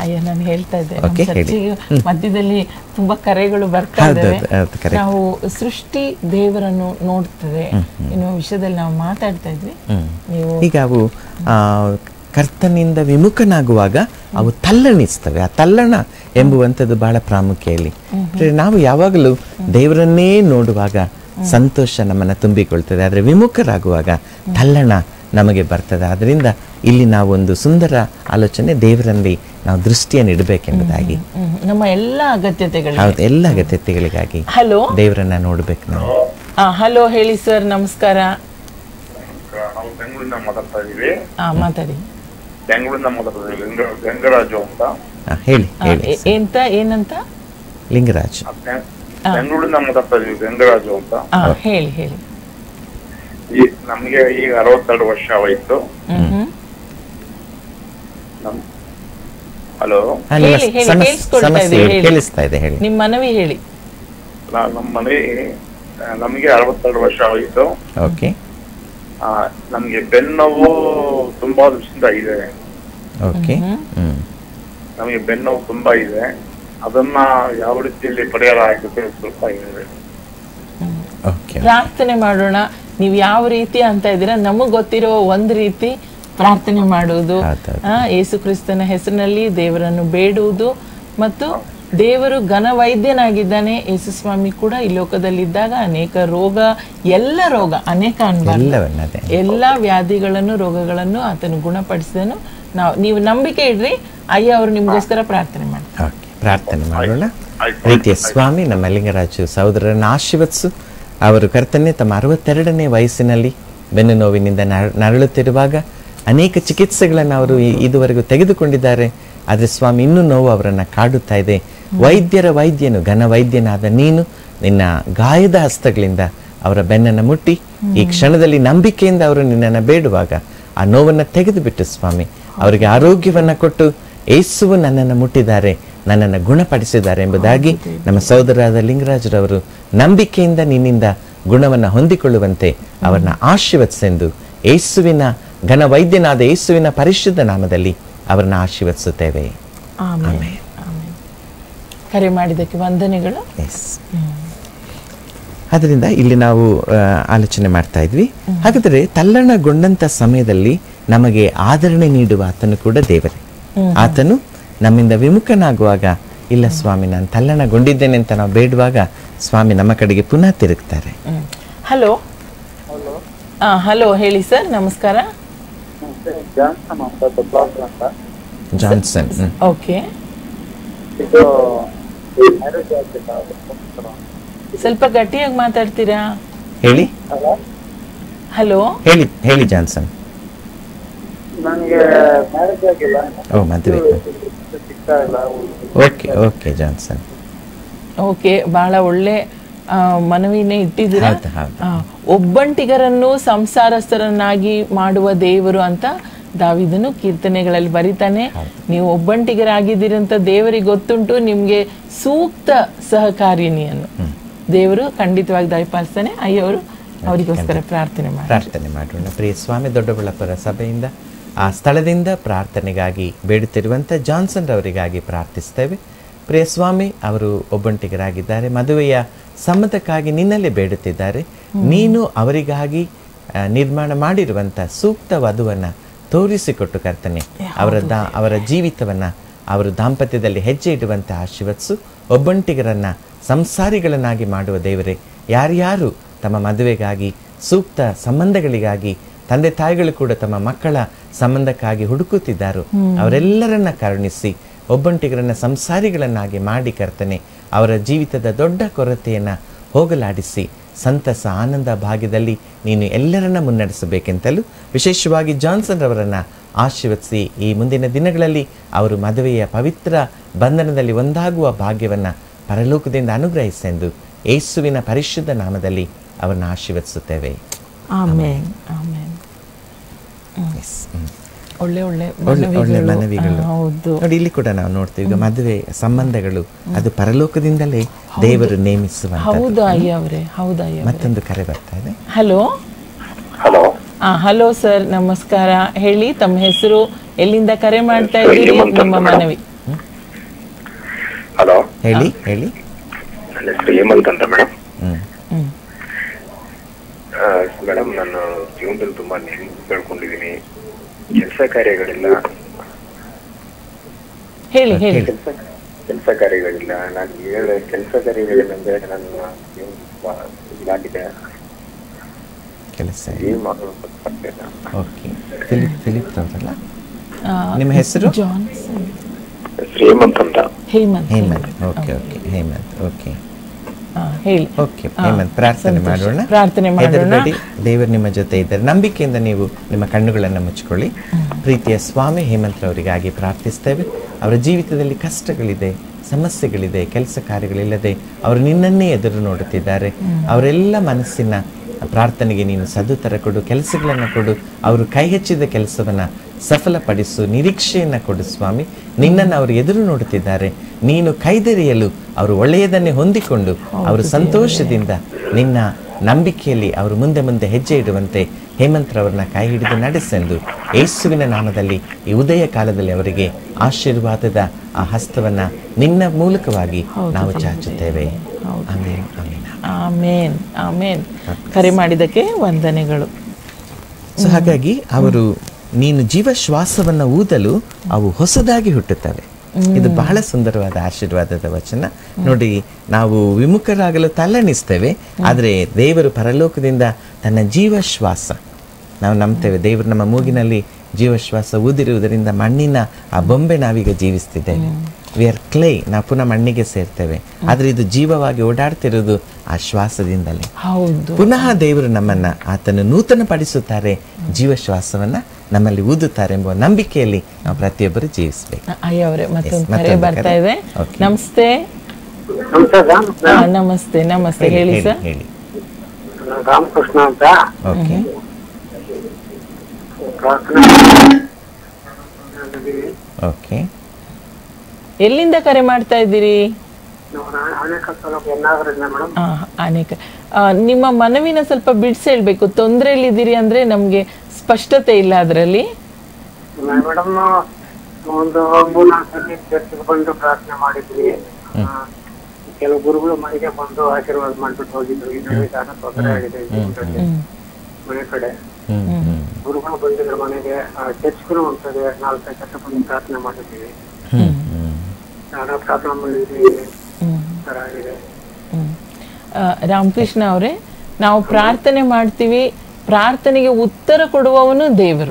ಅಯ್ಯ ನಾನು ಹೇಳ್ತಾ ಇದ್ದೆ ನಮ್ಮ Okay, ಹೇಳಿ. ಚರ್ಚಿಗೆ ಮಧ್ಯದಲ್ಲಿ ತುಂಬಾ ಕರೆಗಳು ಬರ್ತಾ ಹೌದು, ಇದ್ದಾವೆ ಹೌದು, ಹೌದು, correct. ನಾವು ಸೃಷ್ಟಿ ದೇವರನ್ನು ನೋಡ್ತದೆ ಎನ್ನುವ ವಿಷಯದಲ್ಲಿ ನಾವು ಮಾತಾಡ್ತಾ ಇದ್ವಿ ನೀವು ಈಗ ಅವು ಆ, ಕರ್ತನಿಂದ ವಿಮುಖನಾಗುವಾಗ ಅವು ತಲ್ಲಣಿಸ್ತವೆ ಆ ತಲ್ಲಣ ಎಂಬುವಂಥದ್ದು ಬಹಳ ಪ್ರಾಮುಖ್ಯ ಇಲ್ಲಿ ಅಂದ್ರೆ ನಾವು ಯಾವಾಗಲೂ ದೇವರನ್ನೇ ನೋಡುವಾಗ ಸಂತೋಷ ನಮ್ಮನ್ನ ತುಂಬಿಕೊಳ್ತದೆ ಆದರೆ ವಿಮುಖರಾಗುವಾಗ ತಲ್ಲಣ ನಮಗೆ ಬರ್ತದೆ ಅದರಿಂದ ಇಲ್ಲಿ ನಾವು ಒಂದು ಸುಂದರ ಆಲೋಚನೆ ದೇವರಲ್ಲಿ ನಾವು ದೃಷ್ಟಿಯನ್ನು ಇಡಬೇಕೆಂಬುದಾಗಿ ಹ್ಮ್, ನಮ್ಮ ಎಲ್ಲ ಅಗತ್ಯತೆಗಳಿಗೆ ಹೌದು ಎಲ್ಲ ಅಗತ್ಯತೆಗಳಿಗಾಗಿ ಹಲೋ ದೇವರನ್ನ ನೋಡ್ಬೇಕು ನಾವು ಹಲೋ ಹೇಳಿ ಸರ್ ನಮಸ್ಕಾರ ನಾವು ಬೆಂಗಳೂರಿಂದ ಮಾತಾಡ್ತಾ ಇದೀವಿ ಆ ಮಾತಾಡಿ ಬೆಂಗಳೂರಿಂದ ಮಾತಾಡ್ತಾ ಇದೀವಿ ಗಂಗ- ಗಂಗರಾಜು ಅಂತ ಆ, ಹೇಳಿ ಆ, ಹೇಳಿ ಎ- ಎಂತ ಏನಂತ ಲಿಂಗರಾಜ್ ಆ, ಬೆ- ಬೆಂಗಳೂರಿಂದ ಮಾತಾಡ್ತಾ ಇದೀವಿ ಗಂಗರಾಜು ಅಂತ ಆ, ಹೇಳಿ ಹೇಳಿ ಈ ನಮ್ಗೆ ಈಗ ಅರವತ್ತೆರಡು ವರ್ಷ ಆಯ್ತು ಹ್ಮ್ ಹ್ಮ್ ನಮ್ ಹಲೋ ಆ, ನಿಮ್ಮ ಹೇಳಿ, ಹೇಳಿ, ಸಮಸ್ಯೆ ಕೇಳಿಸ್ಕೊಳ್ತಾ ಇದೆ, ಸಮಸ್ಯೆ ಹೇಳಿ, ಹೇಳಿ. ಕೇಳಿಸ್ತಾ ಇದೆ ಹೇಳಿ ನಿಮ್ಮ ಮನವಿ ಹೇಳಿ ನಮ್ಮ ಮನೆ ಆ, ನಮ್ಗೆ ಅರವತ್ತೆರಡು ವರ್ಷ ಆಯ್ತು ಓಕೆ ಆ, ನಮ್ಗೆ ಬೆನ್ನೋವು ತುಂಬಾ ದಿವಸದಿಂದ ಇದೆ ಓಕೆ ಹ್ಮ್ ನಮಗೆ ಬೆನ್ನೋವು ತುಂಬಾ ಇದೆ ಅದನ್ನ ಯಾವ ರೀತಿಯಲ್ಲಿ ಪರಿಹಾರ ಆಗುತ್ತೆ ಸ್ವಲ್ಪ ಇದೆ ಓಕೆ ಪ್ರಾರ್ಥನೆ ಮಾಡೋಣ ನೀವು ಯಾವ ರೀತಿ ಅಂತ ಇದ್ದೀರಾ ನಮಗ್ ಗೊತ್ತಿರೋ ಒಂದ್ ರೀತಿ ಪ್ರಾರ್ಥನೆ ಮಾಡುವುದು ಹೌದೌದು. ಆ, ಯೇಸು ಕ್ರಿಸ್ತನ ಹೆಸರಿನಲ್ಲಿ ದೇವರನ್ನು ಬೇಡುವುದು ಮತ್ತು ದೇವರು ಘನ ವೈದ್ಯನಾಗಿದ್ದಾನೆ ಯೇಸು ಸ್ವಾಮಿ ಕೂಡ ಈ ಲೋಕದಲ್ಲಿದ್ದಾಗ ಅನೇಕ ರೋಗ ಎಲ್ಲ ರೋಗ ಅನೇಕ ಅನ್ಬಾರ್ದು ಎಲ್ಲವನ್ನ ಅದೇ ಎಲ್ಲಾ ವ್ಯಾಧಿಗಳನ್ನು ರೋಗಗಳನ್ನು ಆತನು ಗುಣಪಡಿಸಿದನು ನಾವು ನೀವು ನಂಬಿಕೆ ಇಡ್ರಿ ಅಯ್ಯ ಅವರು ನಿಮ್ಗೋಸ್ಕರ ಪ್ರಾರ್ಥನೆ ಮಾಡ್ತಾರೆ ಓಕೆ ಪ್ರಾರ್ಥನೆ ಮಾಡೋಣ ಆಯ್ತು. ಪ್ರೀತಿಯ ಸ್ವಾಮಿ ನಮ್ಮ ಲಿಂಗರಾಜು ಸಹೋದರರನ್ನ ಆಶೀರ್ವದಿಸು ಅವರು ಕರ್ತನೆ ತಮ್ಮ ಅರವತ್ತೆರಡನೇ ವಯಸ್ಸಿನಲ್ಲಿ ಬೆನ್ನು ನೋವಿನಿಂದ ನರ- ನರಳುತ್ತಿರುವಾಗ ಅನೇಕ ಚಿಕಿತ್ಸೆಗಳನ್ನು ಅವರು ಈ- ಇದುವರೆಗೂ ತೆಗೆದುಕೊಂಡಿದ್ದಾರೆ ಆದರೆ ಸ್ವಾಮಿ ಇನ್ನೂ ನೋವು ಅವರನ್ನು ಕಾಡುತ್ತಾ ಇದೆ ವೈದ್ಯರ ವೈದ್ಯನು ಘನ ವೈದ್ಯನಾದ ನೀನು ನಿನ್ನ ಗಾಯದ ಹಸ್ತಗಳಿಂದ ಅವರ ಬೆನ್ನನ್ನು ಮುಟ್ಟಿ ಈ ಕ್ಷಣದಲ್ಲಿ ನಂಬಿಕೆಯಿಂದ ಅವರು ನಿನ್ನನ್ನು ಬೇಡುವಾಗ ಆ ನೋವನ್ನು ತೆಗೆದುಬಿಟ್ಟು ಸ್ವಾಮಿ ಅವರಿಗೆ ಆರೋಗ್ಯವನ್ನ ಕೊಟ್ಟು ಏಸುವು ನನ್ನನ್ನು ಮುಟ್ಟಿದ್ದಾರೆ ನನ್ನನ್ನು ಗುಣಪಡಿಸಿದ್ದಾರೆ ಎಂಬುದಾಗಿ ನಮ್ಮ ಸಹೋದರಾದ ಲಿಂಗರಾಜರವರು ನಂಬಿಕೆಯಿಂದ ನಿನ್ನಿಂದ ಗುಣವನ್ನು ಹೊಂದಿಕೊಳ್ಳುವಂತೆ ಅವರನ್ನ ಆಶೀರ್ವದಿಸೆಂದು ಏಸುವಿನ ಘನ ವೈದ್ಯನಾದ ಏಸುವಿನ ಪರಿಶುದ್ಧ ನಾಮದಲ್ಲಿ ಅವರನ್ನ ಆಶೀರ್ವದಿಸುತ್ತೇವೆ ಆಮೇಲೆ ಆಮೇಲೆ ಕರೆ ಮಾಡಿದ್ದಕ್ಕೆ ವಂದನೆಗಳು ಎಸ್ ಅದರಿಂದ ಇಲ್ಲಿ ನಾವು ಆ, ಆಲೋಚನೆ ಮಾಡ್ತಾ ಇದ್ವಿ ಹಾಗಾದರೆ ತಲ್ಲಣಗೊಂಡಂತ ಸಮಯದಲ್ಲಿ ನಮಗೆ ಆದರಣೆ ನೀಡುವ ಆತನು ಕೂಡ ದೇವರೇ ಆತನು ನಮ್ಮಿಂದ ವಿಮುಖನಾಗುವಾಗ ಇಲ್ಲ ಸ್ವಾಮಿ ನಾನು ತಲ್ಲಣಗೊಂಡಿದ್ದೇನೆ ಅಂತ ನಾವು ಬೇಡುವಾಗ ಸ್ವಾಮಿ ನಮ್ಮ ಕಡೆಗೆ ಪುನಃ ತಿರುಗ್ತಾರೆ ಹಲೋ ಹಾ ಹಲೋ ಹೇಳಿ ಸರ್ ನಮಸ್ಕಾರ ಜಾನ್ಸನ್ ಹ್ಮ್. ಓಕೆ ಸ್ವಲ್ಪ ಗಟ್ಟಿಯಾಗಿ ಮಾತಾಡ್ತೀರಾ ಹೇಳಿ ಹಲೋ ಹೇಳಿ ಹೇಳಿ ಜಾನ್ಸನ್ ನನಗೆ ಮ್ಯಾರೇಜ್ ಆಗಿಲ್ಲ ಓ ಮದುವೆ ಸಿಗ್ತಾ ಇಲ್ಲ ಓಕೆ ಓಕೆ ಜಾನ್ಸನ್ ಓಕೆ ಬಹಳ ಒಳ್ಳೆ ಆ, ಮನವಿನೇ ಇಟ್ಟಿದ್ದೀರಾ ಹೌದು, ಹೌದು. ಆ, ಒಬ್ಬಂಟಿಗರನ್ನು ಸಂಸಾರಸ್ಥರನ್ನಾಗಿ ಮಾಡುವ ದೇವರು ಅಂತ ದಾವಿದನು ಕೀರ್ತನೆಗಳಲ್ಲಿ ಬರಿತಾನೆ ನೀವು ಒಬ್ಬಂಟಿಗರಾಗಿದ್ದೀರಿ ಅಂತ ದೇವರಿಗೆ ಗೊತ್ತುಂಟು ನಿಮ್ಗೆ ಸೂಕ್ತ ಸಹಕಾರಿಣಿಯನ್ನು ದೇವರು ಖಂಡಿತವಾಗಿ ದಯಪಾಲಿಸ್ತಾನೆ ಅಯ್ಯವರು ಅವರಿಗೋಸ್ಕರ ಪ್ರಾರ್ಥನೆ ಮಾಡಿ ಪ್ರಾರ್ಥನೆ ಮಾಡೋಣ ಪ್ರಿಯ ಸ್ವಾಮಿ ದೊಡ್ಡಬಳ್ಳಾಪುರ ಸಭೆಯಿಂದ ಆ ಸ್ಥಳದಿಂದ ಪ್ರಾರ್ಥನೆಗಾಗಿ ಬೇಡುತ್ತಿರುವಂಥ ಜಾನ್ಸನ್ ರವರಿಗಾಗಿ ಪ್ರಾರ್ಥಿಸ್ತೇವೆ ಪ್ರಿಯ ಸ್ವಾಮಿ ಅವರು ಒಬ್ಬಂಟಿಗರಾಗಿದ್ದಾರೆ ಮದುವೆಯ ಸಮ್ಮತಕ್ಕಾಗಿ ನಿನ್ನಲ್ಲಿ ಬೇಡುತ್ತಿದ್ದಾರೆ ನೀನು ಅವರಿಗಾಗಿ ಆ, ನಿರ್ಮಾಣ ಮಾಡಿರುವಂಥ ಸೂಕ್ತ ವಧುವನ್ನ ತೋರಿಸಿಕೊಟ್ಟು ಕರ್ತನೆ ಅವರ ದಾ ಅವರ ಜೀವಿತವನ್ನ ಅವರು ದಾಂಪತ್ಯದಲ್ಲಿ ಹೆಜ್ಜೆ ಇಡುವಂತೆ ಆಶೀರ್ವದಿಸು ಒಬ್ಬಂಟಿಗರನ್ನ ಸಂಸಾರಿಗಳನ್ನಾಗಿ ಮಾಡುವ ದೇವರೇ ಯಾರ್ಯಾರು ತಮ್ಮ ಮದುವೆಗಾಗಿ ಸೂಕ್ತ ಸಂಬಂಧಗಳಿಗಾಗಿ ತಂದೆ ತಾಯಿಗಳು ಕೂಡ ತಮ್ಮ ಮಕ್ಕಳ ಸಂಬಂಧಕ್ಕಾಗಿ ಹುಡುಕುತ್ತಿದ್ದಾರೋ ಅವರೆಲ್ಲರನ್ನ ಕರುಣಿಸಿ ಒಬ್ಬಂಟಿಗರನ್ನ ಸಂಸಾರಿಗಳನ್ನಾಗಿ ಮಾಡಿ ಕರ್ತನೆ ಅವರ ಜೀವಿತದ ದೊಡ್ಡ ಕೊರತೆಯನ್ನ ಹೋಗಲಾಡಿಸಿ ಸಂತಸ ಆನಂದ ಭಾಗ್ಯದಲ್ಲಿ ನೀನು ಎಲ್ಲರನ್ನ ಮುನ್ನಡೆಸಬೇಕೆಂತಲೂ ವಿಶೇಷವಾಗಿ ಜಾನ್ಸನ್ ರವರನ್ನ ಆಶೀರ್ವದಿಸಿ ಈ ಮುಂದಿನ ದಿನಗಳಲ್ಲಿ ಅವರು ಮದುವೆಯ ಪವಿತ್ರ ಬಂಧನದಲ್ಲಿ ಒಂದಾಗುವ ಭಾಗ್ಯವನ್ನ ಪರಲೋಕದಿಂದ ಅನುಗ್ರಹಿಸೆಂದು ಯೇಸುವಿನ ಪರಿಶುದ್ಧ ನಾಮದಲ್ಲಿ ಅವರನ್ನು ಆಶೀರ್ವದಿಸುತ್ತೇವೆ ಆಮೇನ್ ಆಮೇನ್ Yes. ಹ್ಮ್. ಒಳ್ಳೆ ಒಳ್ಳೆ ಒಳ್ಳೆ ಒಳ್ಳೆ ಮನವಿಗಳು. ಮನವಿಗಳು ಆ, ಹೌದು ನೋಡಿ ಇಲ್ಲಿ ಕೂಡ ನಾವು ನೋಡ್ತೀವಿ ಈಗ ಮದುವೆ ಸಂಬಂಧಗಳು ಅದು ಪರಲೋಕದಿಂದಲೇ ದೇವರು ನೇಮಿಸುವಂತ ಹೌದು ಅಯ್ಯ ಅವರೇ ಹೌದು ಅಯ್ಯ ಮತ್ತೊಂದು ಕರೆ ಬರ್ತಾ ಇದೆ ಹಲೋ ಹಲೋ ಆ ಹಲೋ ಸರ್ ನಮಸ್ಕಾರ ಹೇಳಿ ತಮ್ಮ ಹೆಸರು ಎಲ್ಲಿಂದ ಕರೆ ಮಾಡ್ತಾ ಇದ್ದೀರಿ ಹೇಮಂತ್ ನಿಮ್ಮ ಅಂತ ಮನವಿ ಹೇಳಿ ಹೇಳಿ ನನ್ನ ಹೆಸರು ಹೇಮಂತ್ ಅಂತ ಮೇಡಮ್ ಹ್ಮ್ ಹ್ಮ್ ಮೇಡಮ್ ನಾನು ಜೀವನದಲ್ಲಿ ತುಂಬಾ ನೆಮ್ಮದಿ ಕಳ್ಕೊಂಡಿದ್ದೀನಿ ಕೆಲಸ ಕಾರ್ಯಗಳಿಲ್ಲ ಹೇಳಿ ಹೇಳಿ ಕೆಲಸ ಕೆಲಸ ಕಾರ್ಯಗಳಿಲ್ಲ ನಾನು ಹೇಳ ಕೆಲಸ ಕಾರ್ಯಗಳೇನಂದ್ರೆ ನನ್ನ ಜೀವನ ತುಂಬಾ ಇದಾಗಿದೆ ಕೆಲಸ ಏನ್ ಮಾಡೋದು ಗೊತ್ತಾಗ್ತಿಲ್ಲ. ಓಕೆ ಫಿಲಿಪ್ ಫಿಲಿಪ್ ಅವರಲ್ಲ ಆ, ನಿಮ್ಮ ಹೆಸರು ಜಾನ್ಸನ್ ಹೆಸರು ಹೇಮಂತ್ ಅಂತ Hemant Hemant okay okay Hemant okay ಆ, ಹೇಳಿ ಓಕೆ ಹೇಮಂತ್ ಪ್ರಾರ್ಥನೆ ಸಂತೋಷ. ಮಾಡೋಣ ಪ್ರಾರ್ಥನೆ ಮಾಡೋಣ. ಹೆದರಬೇಡಿ ದೇವರು ನಿಮ್ಮ ಜೊತೆ ಇದ್ದಾರೆ ನಂಬಿಕೆಯಿಂದ ನೀವು ನಿಮ್ಮ ಕಣ್ಣುಗಳನ್ನು ಮುಚ್ಚಿಕೊಳ್ಳಿ ಪ್ರೀತಿಯ ಸ್ವಾಮಿ ಹೇಮಂತ್ ಅವರಿಗಾಗಿ ಪ್ರಾರ್ಥಿಸ್ತೇವೆ ಅವರ ಜೀವಿತದಲ್ಲಿ ಕಷ್ಟಗಳಿದೆ ಸಮಸ್ಯೆಗಳಿದೆ ಕೆಲಸ ಕಾರ್ಯಗಳಿಲ್ಲದೆ ಅವರು ನಿನ್ನನ್ನೇ ಎದುರು ನೋಡುತ್ತಿದ್ದಾರೆ ಅವರೆಲ್ಲ ಮನಸ್ಸಿನ ಪ್ರಾರ್ಥನೆಗೆ ನೀನು ಸದುತ್ತರ ಕೊಡು ಕೆಲಸಗಳನ್ನು ಕೊಡು ಅವರು ಕೈ ಹೆಚ್ಚಿದ ಕೆಲಸವನ್ನ ಸಫಲಪಡಿಸು ನಿರೀಕ್ಷೆಯನ್ನ ಕೊಡು ಸ್ವಾಮಿ ನಿನ್ನನ್ನು ಅವರು ಎದುರು ನೋಡುತ್ತಿದ್ದಾರೆ ನೀನು ಕೈದೆರೆಯಲು ಅವರು ಒಳ್ಳೆಯದನ್ನೇ ಹೊಂದಿಕೊಂಡು ಅವರು ಸಂತೋಷದಿಂದ ನಿನ್ನ ನಂಬಿಕೆಯಲ್ಲಿ ಅವರು ಮುಂದೆ ಮುಂದೆ ಹೆಜ್ಜೆ ಇಡುವಂತೆ ಹೇಮಂತ್ರವ್ರನ್ನ ಕೈ ಹಿಡಿದು ನಡೆಸೆಂದು ಯೇಸುವಿನ ನಾಮದಲ್ಲಿ ಈ ಉದಯ ಕಾಲದಲ್ಲಿ ಅವರಿಗೆ ಆಶೀರ್ವಾದದ ಆ ಹಸ್ತವನ್ನ ನಿನ್ನ ಮೂಲಕವಾಗಿ ನಾವು ಚಾಚುತ್ತೇವೆ ಆಮೇನ್ ಆಮೇನ್ ಆಮೇನ್ ಆಮೇನ್ ಕರೆ ಮಾಡಿದ್ದಕ್ಕೆ ವಂದನೆಗಳು ಸೊ ಹಾಗಾಗಿ ಅವರು ನೀನು ಜೀವಶ್ವಾಸವನ್ನ ಊದಲು ಅವು ಹೊಸದಾಗಿ ಹುಟ್ಟುತ್ತವೆ ಇದು ಬಹಳ ಸುಂದರವಾದ ಆಶೀರ್ವಾದದ ವಚನ ನೋಡಿ ನಾವು ವಿಮುಖರಾಗಲು ತಲ್ಲಣಿಸ್ತೇವೆ ಆದರೆ ದೇವರು ಪರಲೋಕದಿಂದ ತನ್ನ ಜೀವಶ್ವಾಸ ನಾವು ನಂಬ್ತೇವೆ ದೇವರು ನಮ್ಮ ಮೂಗಿನಲ್ಲಿ ಜೀವಶ್ವಾಸ ಊದಿರುವುದರಿಂದ ಮಣ್ಣಿನ ಆ ಬೊಂಬೆ ನಾವೀಗ ಜೀವಿಸ್ತಿದ್ದೇವೆ ವಿ ಆರ್ ಕ್ಲೇ ನಾವು ಪುನಃ ಮಣ್ಣಿಗೆ ಸೇರ್ತೇವೆ ಆದರೆ ಇದು ಜೀವವಾಗಿ ಓಡಾಡ್ತಿರೋದು ಆ ಶ್ವಾಸದಿಂದಲೇ ಹೌದು ಪುನಃ ದೇವರು ನಮ್ಮನ್ನ ಆತನು ನೂತನ ಪಡಿಸುತ್ತಾರೆ ಜೀವಶ್ವಾಸವನ್ನ ನಮ್ಮಲ್ಲಿ ಊದುತ್ತಾರೆ ಎಂಬುವ ನಂಬಿಕೆಯಲ್ಲಿ ನಾವು ಪ್ರತಿಯೊಬ್ಬರು ಜೀವಿಸಬೇಕು ಅಯ್ಯ ಅವರೇ ಮತ್ತೊಂದು Yes, ಕರೆ ಮತ್ತೊಂದು ಬರ್ತಾ ಕರೆ. ಇದೆ Okay. ನಮಸ್ತೆ ನಮಸ್ತೆ ಆ, ನಮಸ್ತೆ ನಮಸ್ತೆ ಹೇಳಿ ಹೇಳಿ ಸರ್ ಹೇಳಿ ನಾನು ರಾಮಕೃಷ್ಣ ಅಂತ ಓಕೆ ಪ್ರಾರ್ಥನೆ ಓಕೆ ಎಲ್ಲಿಂದ ಕರೆ ಮಾಡ್ತಾ ಇದ್ದೀರಿ ನಾವು ಆನೇಕಲ್ ತಾಲೂಕು ಎನ್ನಾಗರಿಂದ ಮೇಡಮ್ ಆ, ಅನೇಕ ಆ, ನಿಮ್ಮ ಮನವಿನ ಸ್ವಲ್ಪ ಬಿಡಿಸಿ ಹೇಳ್ಬೇಕು ತೊಂದರೆಯಲ್ಲಿದ್ದೀರಿ ಅಂದ್ರೆ ನಮ್ಗೆ ಸ್ಪಷ್ಟತೆ ಇಲ್ಲ ಅದರಲ್ಲಿ ಮೇಡಮ್ ಒಂದು ಮೂರ್ನಾಲ್ಕು ಸತಿ ಚರ್ಚ್ಗೆ ಬಂದು ಪ್ರಾರ್ಥನೆ ಮಾಡಿದ್ವಿ ಆ, ಕೆಲವು ಗುರುಗಳು ಮನೆಗೆ ಬಂದು ಆಶೀರ್ವಾದ ಮಾಡ್ಬಿಟ್ಟು ಹೋಗಿದ್ರು ಈ ನಡುವೆ ಸಾಲ ತೊಂದರೆ ಆಗಿದೆ ಜೀವನದಲ್ಲಿ. ಮನೆ ಕಡೆ ಹ್ಮ್ ಹ್ಮ್ ಗುರುಗಳು ಬಂದಿದ್ರು ಮನೆಗೆ ಚರ್ಚ್ಗೂ ಹೋಗ್ತದೆ ನಾಲ್ಕೈದು ಸತಿ ಬಂದು ಪ್ರಾರ್ಥನೆ ಮಾಡಿದ್ವಿ ಹ್ಮ್ ಹ್ಮ್ ನಾನು ಪ್ರಾರ್ಥನೆ ಮಾಡಿದ್ವಿ ಹ್ಮ್ ತರ ಆಗಿದೆ ಹ್ಮ್. ಆ, ರಾಮಕೃಷ್ಣ ಅವರೇ ನಾವು ಪ್ರಾರ್ಥನೆ ಮಾಡ್ತೀವಿ ಪ್ರಾರ್ಥನೆಗೆ ಉತ್ತರ ಕೊಡುವವನು ದೇವರು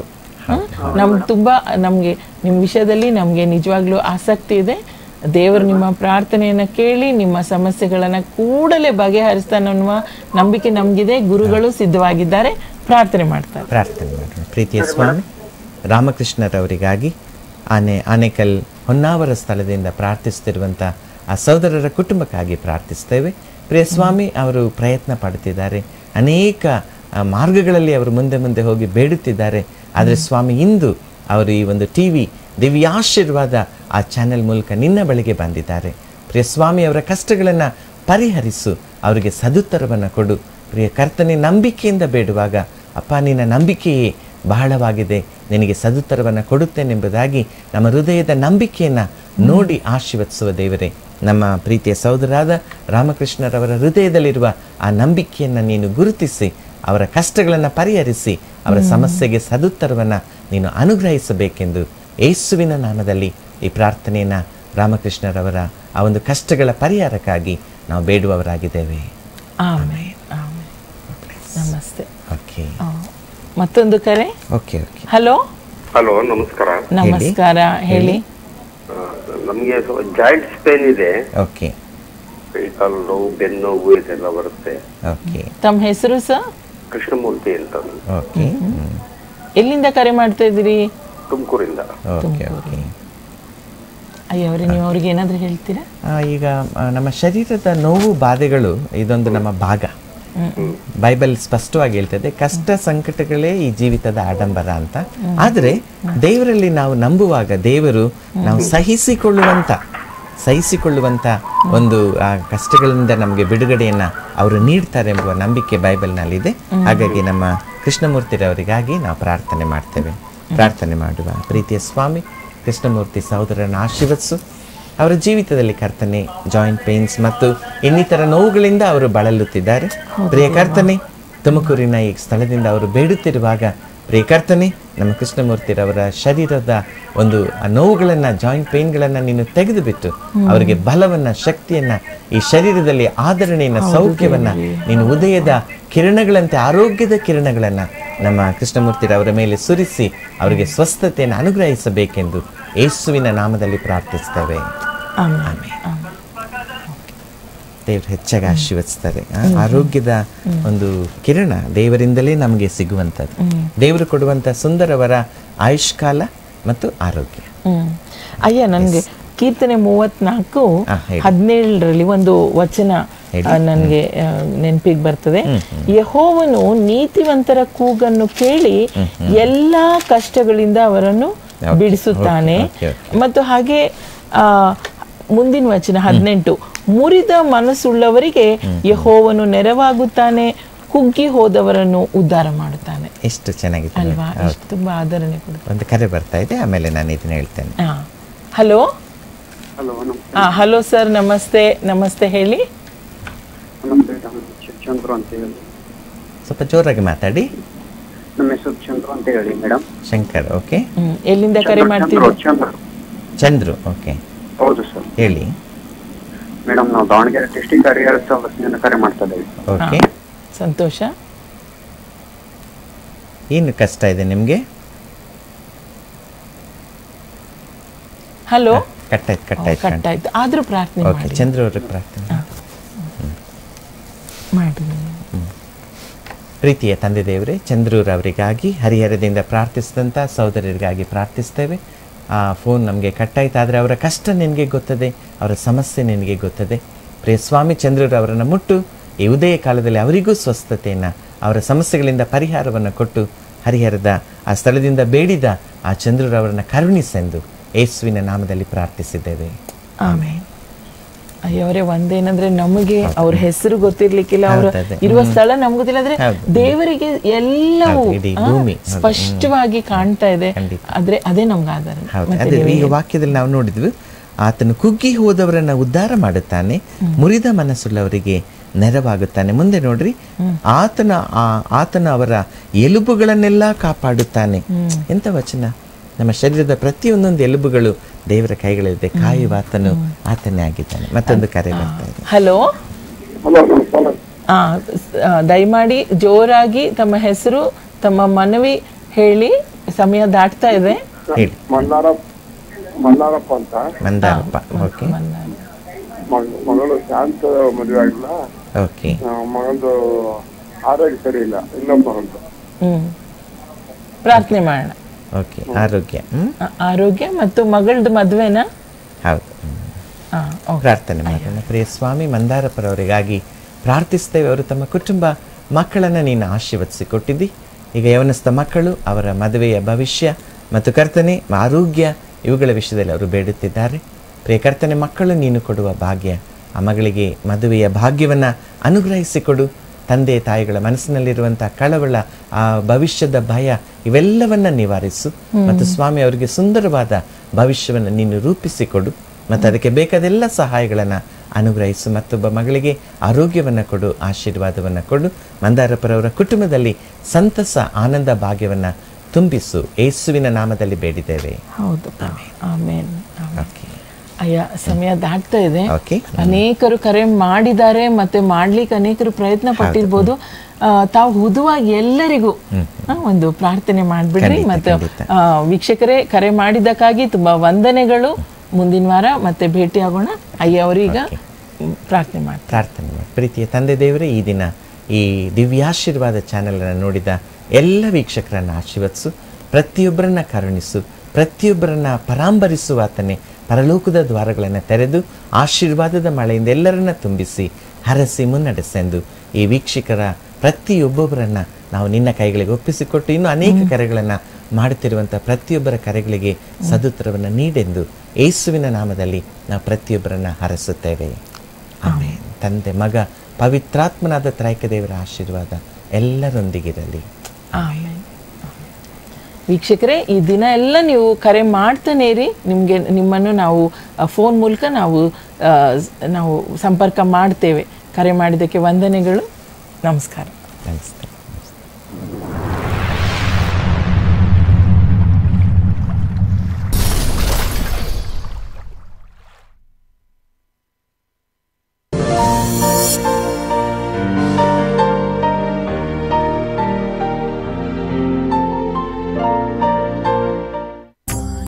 ನಮ್ಗೆ ತುಂಬಾ ನಮ್ಗೆ ನಿಮ್ಮ ವಿಷಯದಲ್ಲಿ ನಮ್ಗೆ ನಿಜವಾಗ್ಲೂ ಆಸಕ್ತಿ ಇದೆ ದೇವರು ನಿಮ್ಮ ಪ್ರಾರ್ಥನೆಯನ್ನ ಕೇಳಿ ನಿಮ್ಮ ಸಮಸ್ಯೆಗಳನ್ನ ಕೂಡಲೇ ಬಗೆಹರಿಸ್ತಾನೆ ಅನ್ನುವ ನಂಬಿಕೆ ನಮಗಿದೆ ಗುರುಗಳು ಸಿದ್ಧವಾಗಿದ್ದಾರೆ ಪ್ರಾರ್ಥನೆ ಮಾಡ್ತಾರೆ ಪ್ರಾರ್ಥನೆ ಮಾಡೋಣ ಪ್ರೀತಿಯ ಸ್ವಾಮಿ ರಾಮಕೃಷ್ಣರವರಿಗಾಗಿ ಆನೆ ಆನೇಕಲ್ ಹೊನ್ನಾವರ ಸ್ಥಳದಿಂದ ಪ್ರಾರ್ಥಿಸುತ್ತಿರುವಂಥ ಆ ಸಹೋದರರ ಕುಟುಂಬಕ್ಕಾಗಿ ಪ್ರಾರ್ಥಿಸ್ತೇವೆ ಪ್ರಿಯ ಸ್ವಾಮಿ ಅವರು ಪ್ರಯತ್ನ ಪಡುತ್ತಿದ್ದಾರೆ ಅನೇಕ ಆ, ಮಾರ್ಗಗಳಲ್ಲಿ ಅವರು ಮುಂದೆ ಮುಂದೆ ಹೋಗಿ ಬೇಡುತ್ತಿದ್ದಾರೆ ಆದರೆ ಸ್ವಾಮಿ ಇಂದು ಅವರು ಈ ಒಂದು ಟಿ ವಿ ದಿವ್ಯಾಶೀರ್ವಾದ ಆ ಚಾನೆಲ್ ಮೂಲಕ ನಿನ್ನ ಬಳಿಗೆ ಬಂದಿದ್ದಾರೆ ಪ್ರಿಯ ಸ್ವಾಮಿ ಅವರ ಕಷ್ಟಗಳನ್ನು ಪರಿಹರಿಸು ಅವರಿಗೆ ಸದುತ್ತರವನ್ನು ಕೊಡು ಪ್ರಿಯ ಕರ್ತನೆ ನಂಬಿಕೆಯಿಂದ ಬೇಡುವಾಗ ಅಪ್ಪ ನಿನ್ನ ನಂಬಿಕೆಯೇ ಬಹಳವಾಗಿದೆ ನಿನಗೆ ಸದುತ್ತರವನ್ನು ಕೊಡುತ್ತೇನೆಂಬುದಾಗಿ ನಮ್ಮ ಹೃದಯದ ನಂಬಿಕೆಯನ್ನು ನೋಡಿ ಆಶೀರ್ವದಿಸುವ ದೇವರೇ ನಮ್ಮ ಪ್ರೀತಿಯ ಸಹೋದರಾದ ರಾಮಕೃಷ್ಣರವರ ಹೃದಯದಲ್ಲಿರುವ ಆ ನಂಬಿಕೆಯನ್ನು ನೀನು ಗುರುತಿಸಿ ಅವರ ಕಷ್ಟಗಳನ್ನು ಪರಿಹರಿಸಿ ಅವರ ಸಮಸ್ಯೆಗೆ ಸದುತ್ತರವನ್ನು ನೀನು ಅನುಗ್ರಹಿಸಬೇಕೆಂದು ಯೇಸುವಿನ ನಾಮದಲ್ಲಿ ಈ ಪ್ರಾರ್ಥನೆಯನ್ನು ರಾಮಕೃಷ್ಣರವರ ಆ ಒಂದು ಕಷ್ಟಗಳ ಪರಿಹಾರಕ್ಕಾಗಿ ನಾವು ಬೇಡುವವರಾಗಿದ್ದೇವೆ ಆಮೇಲೆ ಆಮೇಲೆ ನಮಸ್ತೆ ಓಕೆ ಆ, ಮತ್ತೊಂದು ಕರೆ ಓಕೆ ಓಕೆ ಹಲೋ ಹಲೋ ನಮಸ್ಕಾರ ನಮಸ್ಕಾರ ಹೇಳಿ ಆ, ನಮ್ಗೆ ಜಾಯಿಂಟ್ಸ್ ಪೇನ್ ಇದೆ ಓಕೆ ಕೈ ಕಾಲು ನೋವು ಬೆನ್ನು ನೋವು ಇದೆಲ್ಲ ಬರುತ್ತೆ ಓಕೆ ತಮ್ಮ ಹೆಸರು ಸರ್ ಕೃಷ್ಣಮೂರ್ತಿ ಅಂತ ಓಕೆ ಎಲ್ಲಿಂದ ಕರೆ ಮಾಡ್ತಾ ಇದ್ದೀರಿ ತುಮಕೂರಿಂದ ಓಕೆ ಓಕೆ ಅಯ್ಯ ಅವ್ರೆ ನೀವು ಅವ್ರಿಗೆ ಏನಾದ್ರು ಹೇಳ್ತೀರಾ ಆ, ಈಗ ಆ, ನಮ್ಮ ಶರೀರದ ನೋವು ಬಾಧೆಗಳು ಇದೊಂದು ನಮ್ಮ ಭಾಗ ಬೈಬಲ್ ಸ್ಪಷ್ಟವಾಗಿ ಹೇಳ್ತದೆ ಕಷ್ಟ ಸಂಕಟಗಳೇ ಈ ಜೀವಿತದ ಆಡಂಬರ ಅಂತ ಆದರೆ ದೇವರಲ್ಲಿ ನಾವು ನಂಬುವಾಗ ದೇವರು ನಾವು ಸಹಿಸಿಕೊಳ್ಳುವಂತ ಸಹಿಸಿಕೊಳ್ಳುವಂತ ಒಂದು ಆ ಕಷ್ಟಗಳಿಂದ ನಮಗೆ ಬಿಡುಗಡೆಯನ್ನ ಅವರು ನೀಡ್ತಾರೆ ಎಂಬುವ ನಂಬಿಕೆ ಬೈಬಲ್ನಲ್ಲಿದೆ ಹಾಗಾಗಿ ನಮ್ಮ ಕೃಷ್ಣಮೂರ್ತಿರವರಿಗಾಗಿ ನಾವು ಪ್ರಾರ್ಥನೆ ಮಾಡ್ತೇವೆ ಪ್ರಾರ್ಥನೆ ಮಾಡುವ ಪ್ರೀತಿಯ ಸ್ವಾಮಿ ಕೃಷ್ಣಮೂರ್ತಿ ಸಹೋದರನ ಆಶೀರ್ವದಿಸು ಅವರ ಜೀವಿತದಲ್ಲಿ ಕರ್ತನೆ ಜಾಯಿಂಟ್ ಪೇನ್ಸ್ ಮತ್ತು ಇನ್ನಿತರ ನೋವುಗಳಿಂದ ಅವರು ಬಳಲುತ್ತಿದ್ದಾರೆ ಪ್ರಿಯ ಕರ್ತನೆ ತುಮಕೂರಿನ ಈ ಸ್ಥಳದಿಂದ ಅವರು ಬೇಡುತ್ತಿರುವಾಗ ಪ್ರಿಯ ಕರ್ತನೆ ನಮ್ಮ ಕೃಷ್ಣಮೂರ್ತಿರವರ ಶರೀರದ ಒಂದು ಆ ನೋವುಗಳನ್ನ ಜಾಯಿಂಟ್ ಪೇನ್ಗಳನ್ನ ನೀನು ತೆಗೆದುಬಿಟ್ಟು ಅವರಿಗೆ ಬಲವನ್ನ ಶಕ್ತಿಯನ್ನ ಈ ಶರೀರದಲ್ಲಿ ಆದರಣೆಯನ್ನ ಸೌಖ್ಯವನ್ನ ನೀನು ಉದಯದ ಕಿರಣಗಳಂತೆ ಆರೋಗ್ಯದ ಕಿರಣಗಳನ್ನ ನಮ್ಮ ಕೃಷ್ಣಮೂರ್ತಿರವರ ಮೇಲೆ ಸುರಿಸಿ ಅವರಿಗೆ ಸ್ವಸ್ಥತೆಯನ್ನು ಅನುಗ್ರಹಿಸಬೇಕೆಂದು ಯೇಸುವಿನ ನಾಮದಲ್ಲಿ ಪ್ರಾರ್ಥಿಸ್ತೇವೆ ಆಮೇಲೆ ದೇವರು ಹೆಚ್ಚಾಗಿ ಆಶೀರ್ವದಿಸ್ತಾರೆ ಆ, ಆರೋಗ್ಯದ ಒಂದು ಕಿರಣ ದೇವರಿಂದಲೇ ನಮಗೆ ಸಿಗುವಂಥದ್ದು ದೇವರು ಕೊಡುವಂಥ ಸುಂದರವರ ಆಯುಷ್ಕಾಲ ಮತ್ತು ಆರೋಗ್ಯ ಹ್ಮ್ ಅಯ್ಯ ನನಗೆ ಕೀರ್ತನೆ ಮೂವತ್ನಾಲ್ಕು ಆ, ಹೇಳಿ. ಹದಿನೇಳರಲ್ಲಿ ಒಂದು ವಚನ ಹೇಳಿ. ನನಗೆ ನೆನಪಿಗೆ ಬರ್ತದೆ ಯಹೋವನು ನೀತಿವಂತರ ಕೂಗನ್ನು ಕೇಳಿ ಎಲ್ಲಾ ಕಷ್ಟಗಳಿಂದ ಅವರನ್ನು Okay. ಬಿಡಿಸುತ್ತಾನೆ Okay, okay, ಮತ್ತು ಹಾಗೆ ಆ, ಮುಂದಿನ ವಚನ ಹದಿನೆಂಟು ಮುರಿದ ಮನಸ್ಸುಳ್ಳವರಿಗೆ ಯಹೋವನು ನೆರವಾಗುತ್ತಾನೆ ಕುಗ್ಗಿ ಹೋದವರನ್ನು ಉದ್ಧಾರ ಮಾಡುತ್ತಾನೆ ಎಷ್ಟು ಚೆನ್ನಾಗಿದೆ ನೋಡಿ. ಅಲ್ವಾ ಹೌದು. ಎಷ್ಟು ತುಂಬಾ ಆದರಣೆ ಕೊಡುತ್ತೆ ಒಂದು ಕರೆ ಬರ್ತಾ ಇದೆ ಆಮೇಲೆ ನಾನು ಇದನ್ನ ಹೇಳ್ತೇನೆ ಹಾ ಹಲೋ ಹಲೋ ಹಾ ಹಲೋ ಸರ್ ನಮಸ್ತೆ ನಮಸ್ತೆ ಹೇಳಿ ನಮಸ್ತೆ ನಾನು ಚಂದ್ರು ಅಂತ ಹೇಳಿ ಸ್ವಲ್ಪ ಜೋರಾಗಿ ಮಾತಾಡಿ ನಮ್ಮ ಹೆಸರು ಚಂದ್ರು ಅಂತ ಹೇಳಿ ಮೇಡಮ್ ಶಂಕರ್ ಓಕೆ ಹ್ಮ್ ಎಲ್ಲಿಂದ ಕರೆ ಮಾಡ್ತೀವಿ ಚಂದ್ರು ಚಂದ್ರು ಓಕೆ ಹೌದು ಸರ್ ಹೇಳಿ ಮೇಡಮ್ ನಾವು ದಾವಣಗೆರೆ ಡಿಸ್ಟಿಕ್ ಹರಿಹರ ತಾಲೂಕಿನಿಂದ ಕರೆ ಮಾಡ್ತಾ ಇದ್ದೀವಿ ಓಕೆ ಸಂತೋಷ ಏನು ಕಷ್ಟ ಇದೆ ನಿಮಗೆ ಹಲೋ ಕಟ್ಟಾಯ್ತು ಕಟ್ಟಾಯ್ತು ಕಟ್ ಆಯ್ತು ಆದ್ರೂ ಪ್ರಾರ್ಥನೆ ಓಕೆ ಮಾಡಿ ಚಂದ್ರು ಅವ್ರಿಗೆ ಪ್ರಾರ್ಥನೆ ಮಾಡಿ ಪ್ರೀತಿಯ ತಂದೆ ದೇವರೇ ಚಂದ್ರೂರವರಿಗಾಗಿ ಹರಿಹರದಿಂದ ಪ್ರಾರ್ಥಿಸಿದಂಥ ಸಹೋದರರಿಗಾಗಿ ಪ್ರಾರ್ಥಿಸ್ತೇವೆ ಆ ಫೋನ್ ನಮಗೆ ಕಟ್ಟಾಯ್ತು ಆದರೆ ಅವರ ಕಷ್ಟ ನಿನಗೆ ಗೊತ್ತದೆ ಅವರ ಸಮಸ್ಯೆ ನಿನಗೆ ಗೊತ್ತದೆ ಪ್ರಿಯ ಸ್ವಾಮಿ ಚಂದ್ರೂರವರನ್ನು ಮುಟ್ಟು ಈ ಉದಯ ಕಾಲದಲ್ಲಿ ಅವರಿಗೂ ಸ್ವಸ್ಥತೆಯನ್ನು ಅವರ ಸಮಸ್ಯೆಗಳಿಂದ ಪರಿಹಾರವನ್ನು ಕೊಟ್ಟು ಹರಿಹರದ ಆ ಸ್ಥಳದಿಂದ ಬೇಡಿದ ಆ ಚಂದ್ರೂರವರನ್ನು ಕರುಣಿಸೆಂದು ಯೇಸುವಿನ ನಾಮದಲ್ಲಿ ಪ್ರಾರ್ಥಿಸಿದ್ದೇವೆ ಆಮೇಲೆ ಅಯ್ಯವರೇ ಒಂದೇನಂದ್ರೆ ನಮಗೆ ಅವ್ರ ಹೆಸರು ಗೊತ್ತಿರ್ಲಿಕ್ಕಿಲ್ಲ ಅವ್ರ ಹೌದು, ಅದೇ. ಇರುವ ಸ್ಥಳ ನಮ್ಗೆ ಗೊತ್ತಿಲ್ಲ ಆದ್ರೆ ಹೌದು. ದೇವರಿಗೆ ಎಲ್ಲವೂ ಹೌದು, ಇಡೀ ಆ, ಭೂಮಿ. ಹೌದು. ಸ್ಪಷ್ಟವಾಗಿ ಕಾಣ್ತಾ ಇದೆ ಖಂಡಿತ. ಆದ್ರೆ ಅದೇ ನಮ್ಗೆ ಆಧಾರ ಹೌದು ಮತ್ತೆ ಅದೇ ನೀವು ಈಗ ವಾಕ್ಯದಲ್ಲಿ ನಾವು ನೋಡಿದ್ವಿ ಆತನು ಕುಗ್ಗಿ ಹೋದವರನ್ನ ಉದ್ಧಾರ ಮಾಡುತ್ತಾನೆ ಮುರಿದ ಮನಸ್ಸುಳ್ಳವರಿಗೆ ನೆರವಾಗುತ್ತಾನೆ ಮುಂದೆ ನೋಡ್ರಿ ಆತನ ಆ- ಆತನ ಅವರ ಎಲುಬುಗಳನ್ನೆಲ್ಲ ಕಾಪಾಡುತ್ತಾನೆ ಎಂತ ವಚನ ನಮ್ಮ ಶರೀರದ ಪ್ರತಿಯೊಂದೊಂದು ಎಲುಬುಗಳು ದೇವರ ಕೈಗಳಲ್ಲಿದೆ ಕಾಯುವ ಆತನು ಆತನೇ ಆಗಿದ್ದಾನೆ ಮತ್ತೊಂದು ಕರೆ ಬರ್ತಾ ಇದೆ ಹಲೋ ಹಲೋ ನಮಸ್ಕಾರ ಆ ಸ್- ಆ, ದಯಮಾಡಿ ಜೋರಾಗಿ ತಮ್ಮ ಹೆಸರು ತಮ್ಮ ಮನವಿ ಹೇಳಿ ಸಮಯ ದಾಟ್ತಾ ಇದೆ ಹೇಳಿ ಮಲ್ಲಾರ ಮಲ್ಲಾರಪ್ಪ ಅಂತ ಮಂದಾರಪ್ಪ ಓಕೆ ಮಗ- ಮಗಳು ಶಾಂತ ಮದುವೆ ಆಗಿಲ್ಲ ಓಕೆ ಮಗಂದು ಆರೋಗ್ಯ ಸರಿ ಇಲ್ಲ ಇನ್ನೊಬ್ಬ ಮಗಂದು ಹ್ಮ್ ಪ್ರಾರ್ಥನೆ ಮಾಡೋಣ ಓಕೆ ಆರೋಗ್ಯ ಹ್ಮ್ ಆ, ಆರೋಗ್ಯ ಮತ್ತು ಮಗಳದ್ದು ಮದ್ವೆನಾ ಹೌದು ಹ್ಮ್. ಆ, ಓಕೆ. ಪ್ರಾರ್ಥನೆ ಮಾಡೋಣ ಪ್ರಿಯ ಸ್ವಾಮಿ ಮಂದಾರಪರವರಿಗಾಗಿ ಪ್ರಾರ್ಥಿಸ್ತೇವೆ ಅವರು ತಮ್ಮ ಕುಟುಂಬ ಮಕ್ಕಳನ್ನು ನೀನು ಆಶೀರ್ವದಿಸಿ ಕೊಟ್ಟಿದ್ದಿ ಈಗ ಯವನಸ್ಥ ಮಕ್ಕಳು ಅವರ ಮದುವೆಯ ಭವಿಷ್ಯ ಮತ್ತು ಕರ್ತನೆ ಆರೋಗ್ಯ ಇವುಗಳ ವಿಷಯದಲ್ಲಿ ಅವರು ಬೇಡುತ್ತಿದ್ದಾರೆ ಪ್ರಿಯ ಕರ್ತನೆ ಮಕ್ಕಳು ನೀನು ಕೊಡುವ ಭಾಗ್ಯ ಆ ಮಗಳಿಗೆ ಮದುವೆಯ ಭಾಗ್ಯವನ್ನು ಅನುಗ್ರಹಿಸಿಕೊಡು ತಂದೆ ತಾಯಿಗಳ ಮನಸ್ಸಿನಲ್ಲಿರುವಂಥ ಕಳವಳ ಆ ಭವಿಷ್ಯದ ಭಯ ಇವೆಲ್ಲವನ್ನ ನಿವಾರಿಸು ಮತ್ತು ಸ್ವಾಮಿ ಅವರಿಗೆ ಸುಂದರವಾದ ಭವಿಷ್ಯವನ್ನು ನೀನು ರೂಪಿಸಿಕೊಡು ಮತ್ತು ಅದಕ್ಕೆ ಬೇಕಾದೆಲ್ಲ ಸಹಾಯಗಳನ್ನು ಅನುಗ್ರಹಿಸು ಮತ್ತೊಬ್ಬ ಮಗಳಿಗೆ ಆರೋಗ್ಯವನ್ನು ಕೊಡು ಆಶೀರ್ವಾದವನ್ನು ಕೊಡು ಮಂದಾರಪುರವರ ಕುಟುಂಬದಲ್ಲಿ ಸಂತಸ ಆನಂದ ಭಾಗ್ಯವನ್ನು ತುಂಬಿಸು ಯೇಸುವಿನ ನಾಮದಲ್ಲಿ ಬೇಡಿದ್ದೇವೆ ಹೌದು ಆಮೇಲೆ ಓಕೆ ಅಯ್ಯ ಸಮಯ ದಾಟ್ತಾ ಇದೆ ಓಕೆ ಅನೇಕರು ಕರೆ ಮಾಡಿದ್ದಾರೆ ಮತ್ತೆ ಮಾಡ್ಲಿಕ್ಕೆ ಅನೇಕರು ಪ್ರಯತ್ನ ಪಟ್ಟಿರ್ಬೋದು ಆ, ತಾವು ಹುದುವಾಗಿ ಎಲ್ಲರಿಗೂ ಆ, ಒಂದು ಪ್ರಾರ್ಥನೆ ಮಾಡ್ಬಿಡ್ರಿ ಖಂಡಿತ, ಮತ್ತೆ ಖಂಡಿತ. ಆ, ವೀಕ್ಷಕರೇ ಕರೆ ಮಾಡಿದ್ದಕ್ಕಾಗಿ ತುಂಬಾ ವಂದನೆಗಳು ಮುಂದಿನ ವಾರ ಮತ್ತೆ ಭೇಟಿ ಆಗೋಣ ಅಯ್ಯ ಅವರು ಈಗ ಮ್, ಪ್ರಾರ್ಥನೆ ಮಾಡ್ತಾರೆ ಪ್ರಾರ್ಥನೆ ಮಾಡಿ ಪ್ರೀತಿಯ ತಂದೆ ದೇವರೇ ಈ ದಿನ ಈ ದಿವ್ಯಾಶೀರ್ವಾದ ಚಾನೆಲನ್ನು ನೋಡಿದ ಎಲ್ಲ ವೀಕ್ಷಕರನ್ನು ಆಶೀರ್ವದಿಸು ಪ್ರತಿಯೊಬ್ಬರನ್ನ ಕರುಣಿಸು ಪ್ರತಿಯೊಬ್ಬರನ್ನ ಪರಾಂಬರಿಸುವ ಆತನೇ ಪರಲೋಕದ ದ್ವಾರಗಳನ್ನು ತೆರೆದು ಆಶೀರ್ವಾದದ ಮಳೆಯಿಂದ ಎಲ್ಲರನ್ನ ತುಂಬಿಸಿ ಹರಸಿ ಮುನ್ನಡೆಸೆಂದು ಈ ವೀಕ್ಷಕರ ಪ್ರತಿಯೊಬ್ಬೊಬ್ಬರನ್ನ ನಾವು ನಿನ್ನ ಕೈಗಳಿಗೆ ಒಪ್ಪಿಸಿಕೊಟ್ಟು ಇನ್ನು ಅನೇಕ ಕರೆಗಳನ್ನು ಮಾಡುತ್ತಿರುವಂಥ ಪ್ರತಿಯೊಬ್ಬರ ಕರೆಗಳಿಗೆ ಸದುತ್ತರವನ್ನು ನೀಡೆಂದು ಯೇಸುವಿನ ನಾಮದಲ್ಲಿ ನಾವು ಪ್ರತಿಯೊಬ್ಬರನ್ನ ಹರಸುತ್ತೇವೆ ಆಮೇಲೆ ತಂದೆ ಮಗ ಪವಿತ್ರಾತ್ಮನಾದ ತ್ರೈಕ ದೇವರ ಆಶೀರ್ವಾದ ಎಲ್ಲರೊಂದಿಗಿರಲಿ ಆಮೇಲೆ ವೀಕ್ಷಕರೇ ಈ ದಿನ ಎಲ್ಲ ನೀವು ಕರೆ ಮಾಡ್ತಾನೆ ಇರಿ ನಿಮಗೆ ನಿಮ್ಮನ್ನು ನಾವು ಫೋನ್ ಮೂಲಕ ನಾವು ಆ, ಸ್- ನಾವು ಸಂಪರ್ಕ ಮಾಡ್ತೇವೆ ಕರೆ ಮಾಡಿದ್ದಕ್ಕೆ ವಂದನೆಗಳು ನಮಸ್ಕಾರ ನಮಸ್ತೆ